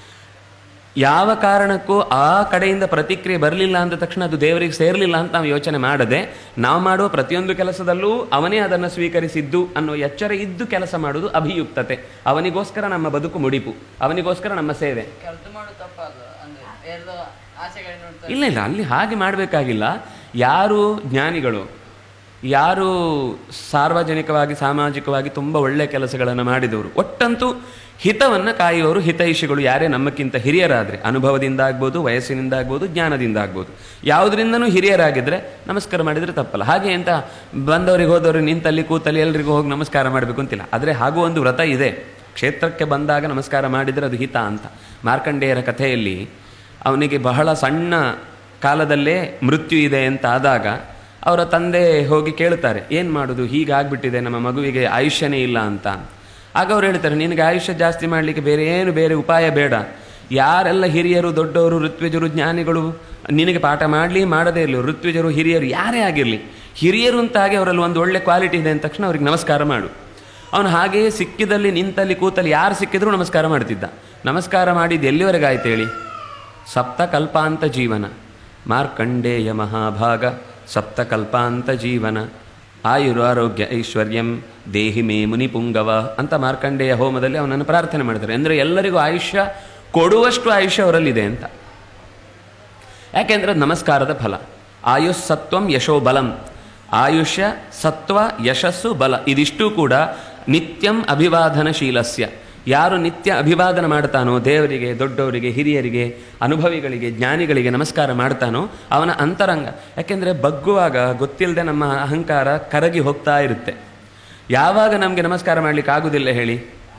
ಯಾವ ಕಾರಣಕ್ಕೂ ಆ ಕಡೆಯಿಂದ ಪ್ರತಿಕ್ರಿಯೆ ಬರಲಿಲ್ಲ ಅಂದ ತಕ್ಷಣ ಅದು ದೇವರಿಗೆ ಸೇರಲಿಲ್ಲ ಅಂತ ನಾವು ಯೋಚನೆ ಮಾಡದೆ ನಾವು ಮಾಡುವ ಪ್ರತಿಯೊಂದು ಕೆಲಸದಲ್ಲೂ ಅವನೇ ಅದನ್ನು ಸ್ವೀಕರಿಸಿದ್ದು ಅನ್ನೋ ಎಚ್ಚರ ಇದ್ದು ಕೆಲಸ ಮಾಡುವುದು ಅಭಿಯುಕ್ತತೆ ಅವನಿಗೋಸ್ಕರ ನಮ್ಮ ಬದುಕು ಮುಡಿಪು ಅವನಿಗೋಸ್ಕರ ನಮ್ಮ ಸೇವೆ ಕೆಲಸ ಮಾಡೋದು ತಪ್ಪಲ್ಲ ಅಂದ್ರೆ ಬೇರೆದು ಆಸೆಗಳು ನೋಡ್ತಾರೆ ಇಲ್ಲ ಇಲ್ಲ ಅಲ್ಲಿ ಹಾಗೆ ಮಾಡಬೇಕಾಗಿಲ್ಲ ಯಾರು ಜ್ಞಾನಿಗಳು ಯಾರು ಸಾರ್ವಜನಿಕವಾಗಿ ಸಾಮಾಜಿಕವಾಗಿ ತುಂಬ ಒಳ್ಳೆಯ ಕೆಲಸಗಳನ್ನು ಮಾಡಿದವರು ಒಟ್ಟಂತೂ ಹಿತವನ್ನು ಕಾಯುವವರು ಹಿತೈಷಿಗಳು ಯಾರೇ ನಮ್ಮಕ್ಕಿಂತ ಹಿರಿಯರಾದರೆ ಅನುಭವದಿಂದ ಆಗ್ಬೋದು ವಯಸ್ಸಿನಿಂದ ಆಗ್ಬೋದು ಜ್ಞಾನದಿಂದ ಆಗ್ಬೋದು ಯಾವುದರಿಂದನೂ ಹಿರಿಯರಾಗಿದ್ದರೆ ನಮಸ್ಕಾರ ಮಾಡಿದರೆ ತಪ್ಪಲ್ಲ ಹಾಗೆ ಅಂತ ಬಂದವರಿಗೆ ಹೋದವ್ರಿಗೆ ನಿಂತಲ್ಲಿ ಕೂತಲ್ಲಿ ಎಲ್ರಿಗೂ ಹೋಗಿ ನಮಸ್ಕಾರ ಮಾಡಬೇಕು ಅಂತಿಲ್ಲ ಆದರೆ ಹಾಗೂ ಒಂದು ವ್ರತ ಇದೆ ಕ್ಷೇತ್ರಕ್ಕೆ ಬಂದಾಗ ನಮಸ್ಕಾರ ಮಾಡಿದರೆ ಅದು ಹಿತ ಅಂತ ಮಾರ್ಕಂಡೇಯರ ಕಥೆಯಲ್ಲಿ ಅವನಿಗೆ ಬಹಳ ಸಣ್ಣ ಕಾಲದಲ್ಲೇ ಮೃತ್ಯು ಇದೆ ಅಂತ ಆದಾಗ ಅವರ ತಂದೆ ಹೋಗಿ ಕೇಳ್ತಾರೆ ಏನು ಮಾಡೋದು ಹೀಗಾಗ್ಬಿಟ್ಟಿದೆ ನಮ್ಮ ಮಗುವಿಗೆ ಆಯುಷ್ಯನೇ ಇಲ್ಲ ಅಂತ ಆಗ ಅವ್ರು ಹೇಳ್ತಾರೆ ನಿನಗೆ ಆಯುಷ್ಯ ಜಾಸ್ತಿ ಮಾಡಲಿಕ್ಕೆ ಬೇರೆ ಏನು ಬೇರೆ ಉಪಾಯ ಬೇಡ ಯಾರೆಲ್ಲ ಹಿರಿಯರು ದೊಡ್ಡವರು ಋತ್ವಿಜರು ಜ್ಞಾನಿಗಳು ನಿನಗೆ ಪಾಠ ಮಾಡಲಿ ಮಾಡದೇ ಇರಲಿ ಋತ್ವಿಜರು ಹಿರಿಯರು ಯಾರೇ ಆಗಿರಲಿ ಹಿರಿಯರು ಅಂತ ಹಾಗೆ ಅವರಲ್ಲಿ ಒಂದು ಒಳ್ಳೆ ಕ್ವಾಲಿಟಿ ಇದೆ ಅಂದ ತಕ್ಷಣ ಅವ್ರಿಗೆ ನಮಸ್ಕಾರ ಮಾಡು ಅವನು ಹಾಗೆಯೇ ಸಿಕ್ಕಿದಲ್ಲಿ ನಿಂತಲ್ಲಿ ಕೂತಲ್ಲಿ ಯಾರು ಸಿಕ್ಕಿದ್ರೂ ನಮಸ್ಕಾರ ಮಾಡ್ತಿದ್ದ ನಮಸ್ಕಾರ ಮಾಡಿದ್ದು ಎಲ್ಲಿವರೆಗೆ ಆಯ್ತು ಹೇಳಿ ಸಪ್ತಕಲ್ಪಾಂತ ಜೀವನ ಮಾರ್ಕಂಡೇಯ ಮಹಾಭಾಗ ಸಪ್ತಕಲ್ಪಾಂತ ಜೀವನ ಆಯುರು ಆರೋಗ್ಯ ಐಶ್ವರ್ಯಂ ದೇಹಿ ಮೇ ಮುನಿ ಪುಂಗವ ಅಂತ ಮಾರ್ಕಂಡೇಯ ಹೋಮದಲ್ಲಿ ಅವನನ್ನು ಪ್ರಾರ್ಥನೆ ಮಾಡ್ತಾರೆ ಅಂದರೆ ಎಲ್ಲರಿಗೂ ಆಯುಷ್ಯ ಕೊಡುವಷ್ಟು ಆಯುಷ್ಯ ಅವರಲ್ಲಿದೆ ಅಂತ ಯಾಕೆಂದ್ರೆ ಅದು ನಮಸ್ಕಾರದ ಫಲ ಆಯುಸ್ ಸತ್ವಂ ಯಶೋ ಬಲಂ ಆಯುಷ್ಯ ಸತ್ವ ಯಶಸ್ಸು ಬಲ ಇದಿಷ್ಟು ಕೂಡ ನಿತ್ಯಂ ಅಭಿವಾದನಶೀಲಸ್ಯ ಯಾರು ನಿತ್ಯ ಅಭಿವಾದನ ಮಾಡ್ತಾನೋ ದೇವರಿಗೆ ದೊಡ್ಡವರಿಗೆ ಹಿರಿಯರಿಗೆ ಅನುಭವಿಗಳಿಗೆ ಜ್ಞಾನಿಗಳಿಗೆ ನಮಸ್ಕಾರ ಮಾಡ್ತಾನೋ ಅವನ ಅಂತರಂಗ ಯಾಕೆಂದರೆ ಬಗ್ಗುವಾಗ ಗೊತ್ತಿಲ್ಲದೆ ನಮ್ಮ ಅಹಂಕಾರ ಕರಗಿ ಹೋಗ್ತಾ ಇರುತ್ತೆ ಯಾವಾಗ ನಮಗೆ ನಮಸ್ಕಾರ ಮಾಡಲಿಕ್ಕೆ ಆಗುದಿಲ್ಲ ಹೇಳಿ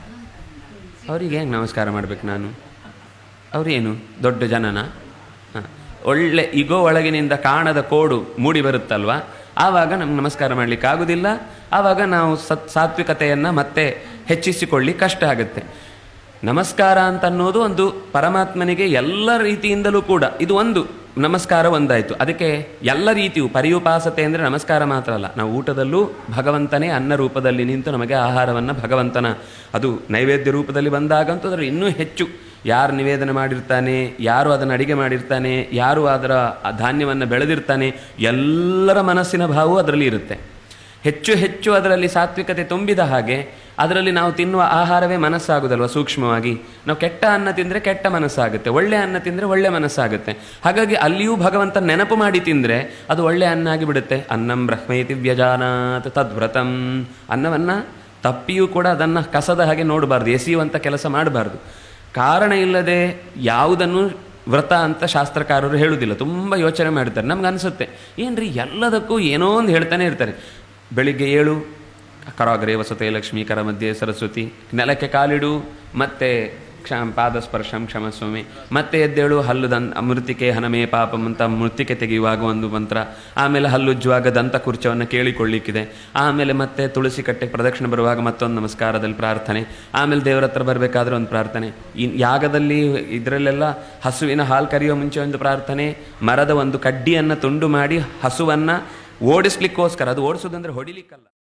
ಅವರಿಗೆ ಹೆಂಗೆ ನಮಸ್ಕಾರ ಮಾಡ್ಬೇಕು ನಾನು ಅವರೇನು ದೊಡ್ಡ ಜನನ ಹ. ಒಳ್ಳೆ ಇಗೋ ಒಳಗಿನಿಂದ ಕಾಣದ ಕೋಡು ಮೂಡಿ ಬರುತ್ತಲ್ವಾ ಆವಾಗ ನಮ್ಗೆ ನಮಸ್ಕಾರ ಮಾಡಲಿಕ್ಕೆ ಆಗುದಿಲ್ಲ ಆವಾಗ ನಾವು ಸತ್ ಸಾತ್ವಿಕತೆಯನ್ನು ಮತ್ತೆ ಹೆಚ್ಚಿಸಿಕೊಳ್ಳಿ ಕಷ್ಟ ಆಗುತ್ತೆ ನಮಸ್ಕಾರ ಅಂತ ಅನ್ನೋದು ಒಂದು ಪರಮಾತ್ಮನಿಗೆ ಎಲ್ಲ ರೀತಿಯಿಂದಲೂ ಕೂಡ ಇದು ಒಂದು ನಮಸ್ಕಾರ ಒಂದಾಯಿತು ಅದಕ್ಕೆ ಎಲ್ಲ ರೀತಿಯು ಪರಿಯುಪಾಸತೆ ಅಂದರೆ ನಮಸ್ಕಾರ ಮಾತ್ರ ಅಲ್ಲ ನಾವು ಊಟದಲ್ಲೂ ಭಗವಂತನೇ ಅನ್ನ ರೂಪದಲ್ಲಿ ನಿಂತು ನಮಗೆ ಆಹಾರವನ್ನು ಭಗವಂತನ ಅದು ನೈವೇದ್ಯ ರೂಪದಲ್ಲಿ ಬಂದಾಗಂತೂ ಅದರ ಇನ್ನೂ ಹೆಚ್ಚು ಯಾರು ನಿವೇದನೆ ಮಾಡಿರ್ತಾನೆ ಯಾರು ಅದನ್ನು ಅಡಿಗೆ ಮಾಡಿರ್ತಾನೆ ಯಾರು ಅದರ ಆ ಧಾನ್ಯವನ್ನು ಬೆಳೆದಿರ್ತಾನೆ ಎಲ್ಲರ ಮನಸ್ಸಿನ ಭಾವವು ಅದರಲ್ಲಿ ಇರುತ್ತೆ ಹೆಚ್ಚು ಹೆಚ್ಚು ಅದರಲ್ಲಿ ಸಾತ್ವಿಕತೆ ತುಂಬಿದ ಹಾಗೆ ಅದರಲ್ಲಿ ನಾವು ತಿನ್ನುವ ಆಹಾರವೇ ಮನಸ್ಸಾಗುದಲ್ವ ಸೂಕ್ಷ್ಮವಾಗಿ ನಾವು ಕೆಟ್ಟ ಅನ್ನ ತಿಂದರೆ ಕೆಟ್ಟ ಮನಸ್ಸಾಗುತ್ತೆ ಒಳ್ಳೆ ಅನ್ನ ತಿಂದರೆ ಒಳ್ಳೆ ಮನಸ್ಸಾಗುತ್ತೆ ಹಾಗಾಗಿ ಅಲ್ಲಿಯೂ ಭಗವಂತ ನೆನಪು ಮಾಡಿ ತಿಂದರೆ ಅದು ಒಳ್ಳೆ ಅನ್ನ ಆಗಿಬಿಡುತ್ತೆ ಅನ್ನಂ ಬ್ರಹ್ಮೇತಿ ವ್ಯಜಾನಾತ್ ತದ್ವ್ರತಂ ಅನ್ನವನ್ನು ತಪ್ಪಿಯೂ ಕೂಡ ಅದನ್ನು ಕಸದ ಹಾಗೆ ನೋಡಬಾರ್ದು ಎಸೆಯುವಂಥ ಕೆಲಸ ಮಾಡಬಾರ್ದು ಕಾರಣ ಇಲ್ಲದೆ ಯಾವುದನ್ನು ವ್ರತ ಅಂತ ಶಾಸ್ತ್ರಕಾರರು ಹೇಳುವುದಿಲ್ಲ ತುಂಬ ಯೋಚನೆ ಮಾಡ್ತಾರೆ ನಮ್ಗೆ ಅನಿಸುತ್ತೆ ಏನ್ರಿ ಎಲ್ಲದಕ್ಕೂ ಏನೋ ಒಂದು ಹೇಳ್ತಾನೆ ಇರ್ತಾರೆ ಬೆಳಿಗ್ಗೆ ಏಳು ಕರಾಗ್ರೇ ವಸತೆ ಲಕ್ಷ್ಮೀ ಕರ ಮಧ್ಯೆ ಸರಸ್ವತಿ ನೆಲಕ್ಕೆ ಕಾಲಿಡು ಮತ್ತೆ ಕ್ಷಮ ಪಾದ ಸ್ಪರ್ಶಂ ಕ್ಷಮಸ್ವಾಮಿ ಮತ್ತೆ ಎದ್ದೇಳು ಹಲ್ಲು ದನ್ ಮೃತಿಕೆ ಹನಮೇ ಪಾಪಂ ಅಂತ ಮೃತಿಕೆ ತೆಗೆಯುವಾಗ ಒಂದು ಮಂತ್ರ ಆಮೇಲೆ ಹಲ್ಲುಜ್ಜುವಾಗ ದಂತ ಕುರ್ಚವನ್ನು ಕೇಳಿಕೊಳ್ಳಿಕ್ಕಿದೆ ಆಮೇಲೆ ಮತ್ತೆ ತುಳಸಿ ಕಟ್ಟೆ ಪ್ರದಕ್ಷಿಣೆ ಬರುವಾಗ ಮತ್ತೊಂದು ನಮಸ್ಕಾರದಲ್ಲಿ ಪ್ರಾರ್ಥನೆ ಆಮೇಲೆ ದೇವರ ಹತ್ರ ಬರಬೇಕಾದ್ರೆ ಒಂದು ಪ್ರಾರ್ಥನೆ ಈ ಯಾಗದಲ್ಲಿ ಇದರಲ್ಲೆಲ್ಲ ಹಸುವಿನ ಹಾಲು ಕರೆಯುವ ಮುಂಚೆ ಒಂದು ಪ್ರಾರ್ಥನೆ ಮರದ ಒಂದು ಕಡ್ಡಿಯನ್ನು ತುಂಡು ಮಾಡಿ ಹಸುವನ್ನು ಓಡಿಸ್ಲಿಕ್ಕೋಸ್ಕರ ಅದು ಓಡಿಸೋದಂದ್ರೆ ಹೊಡಿಲಿಕ್ಕಲ್ಲ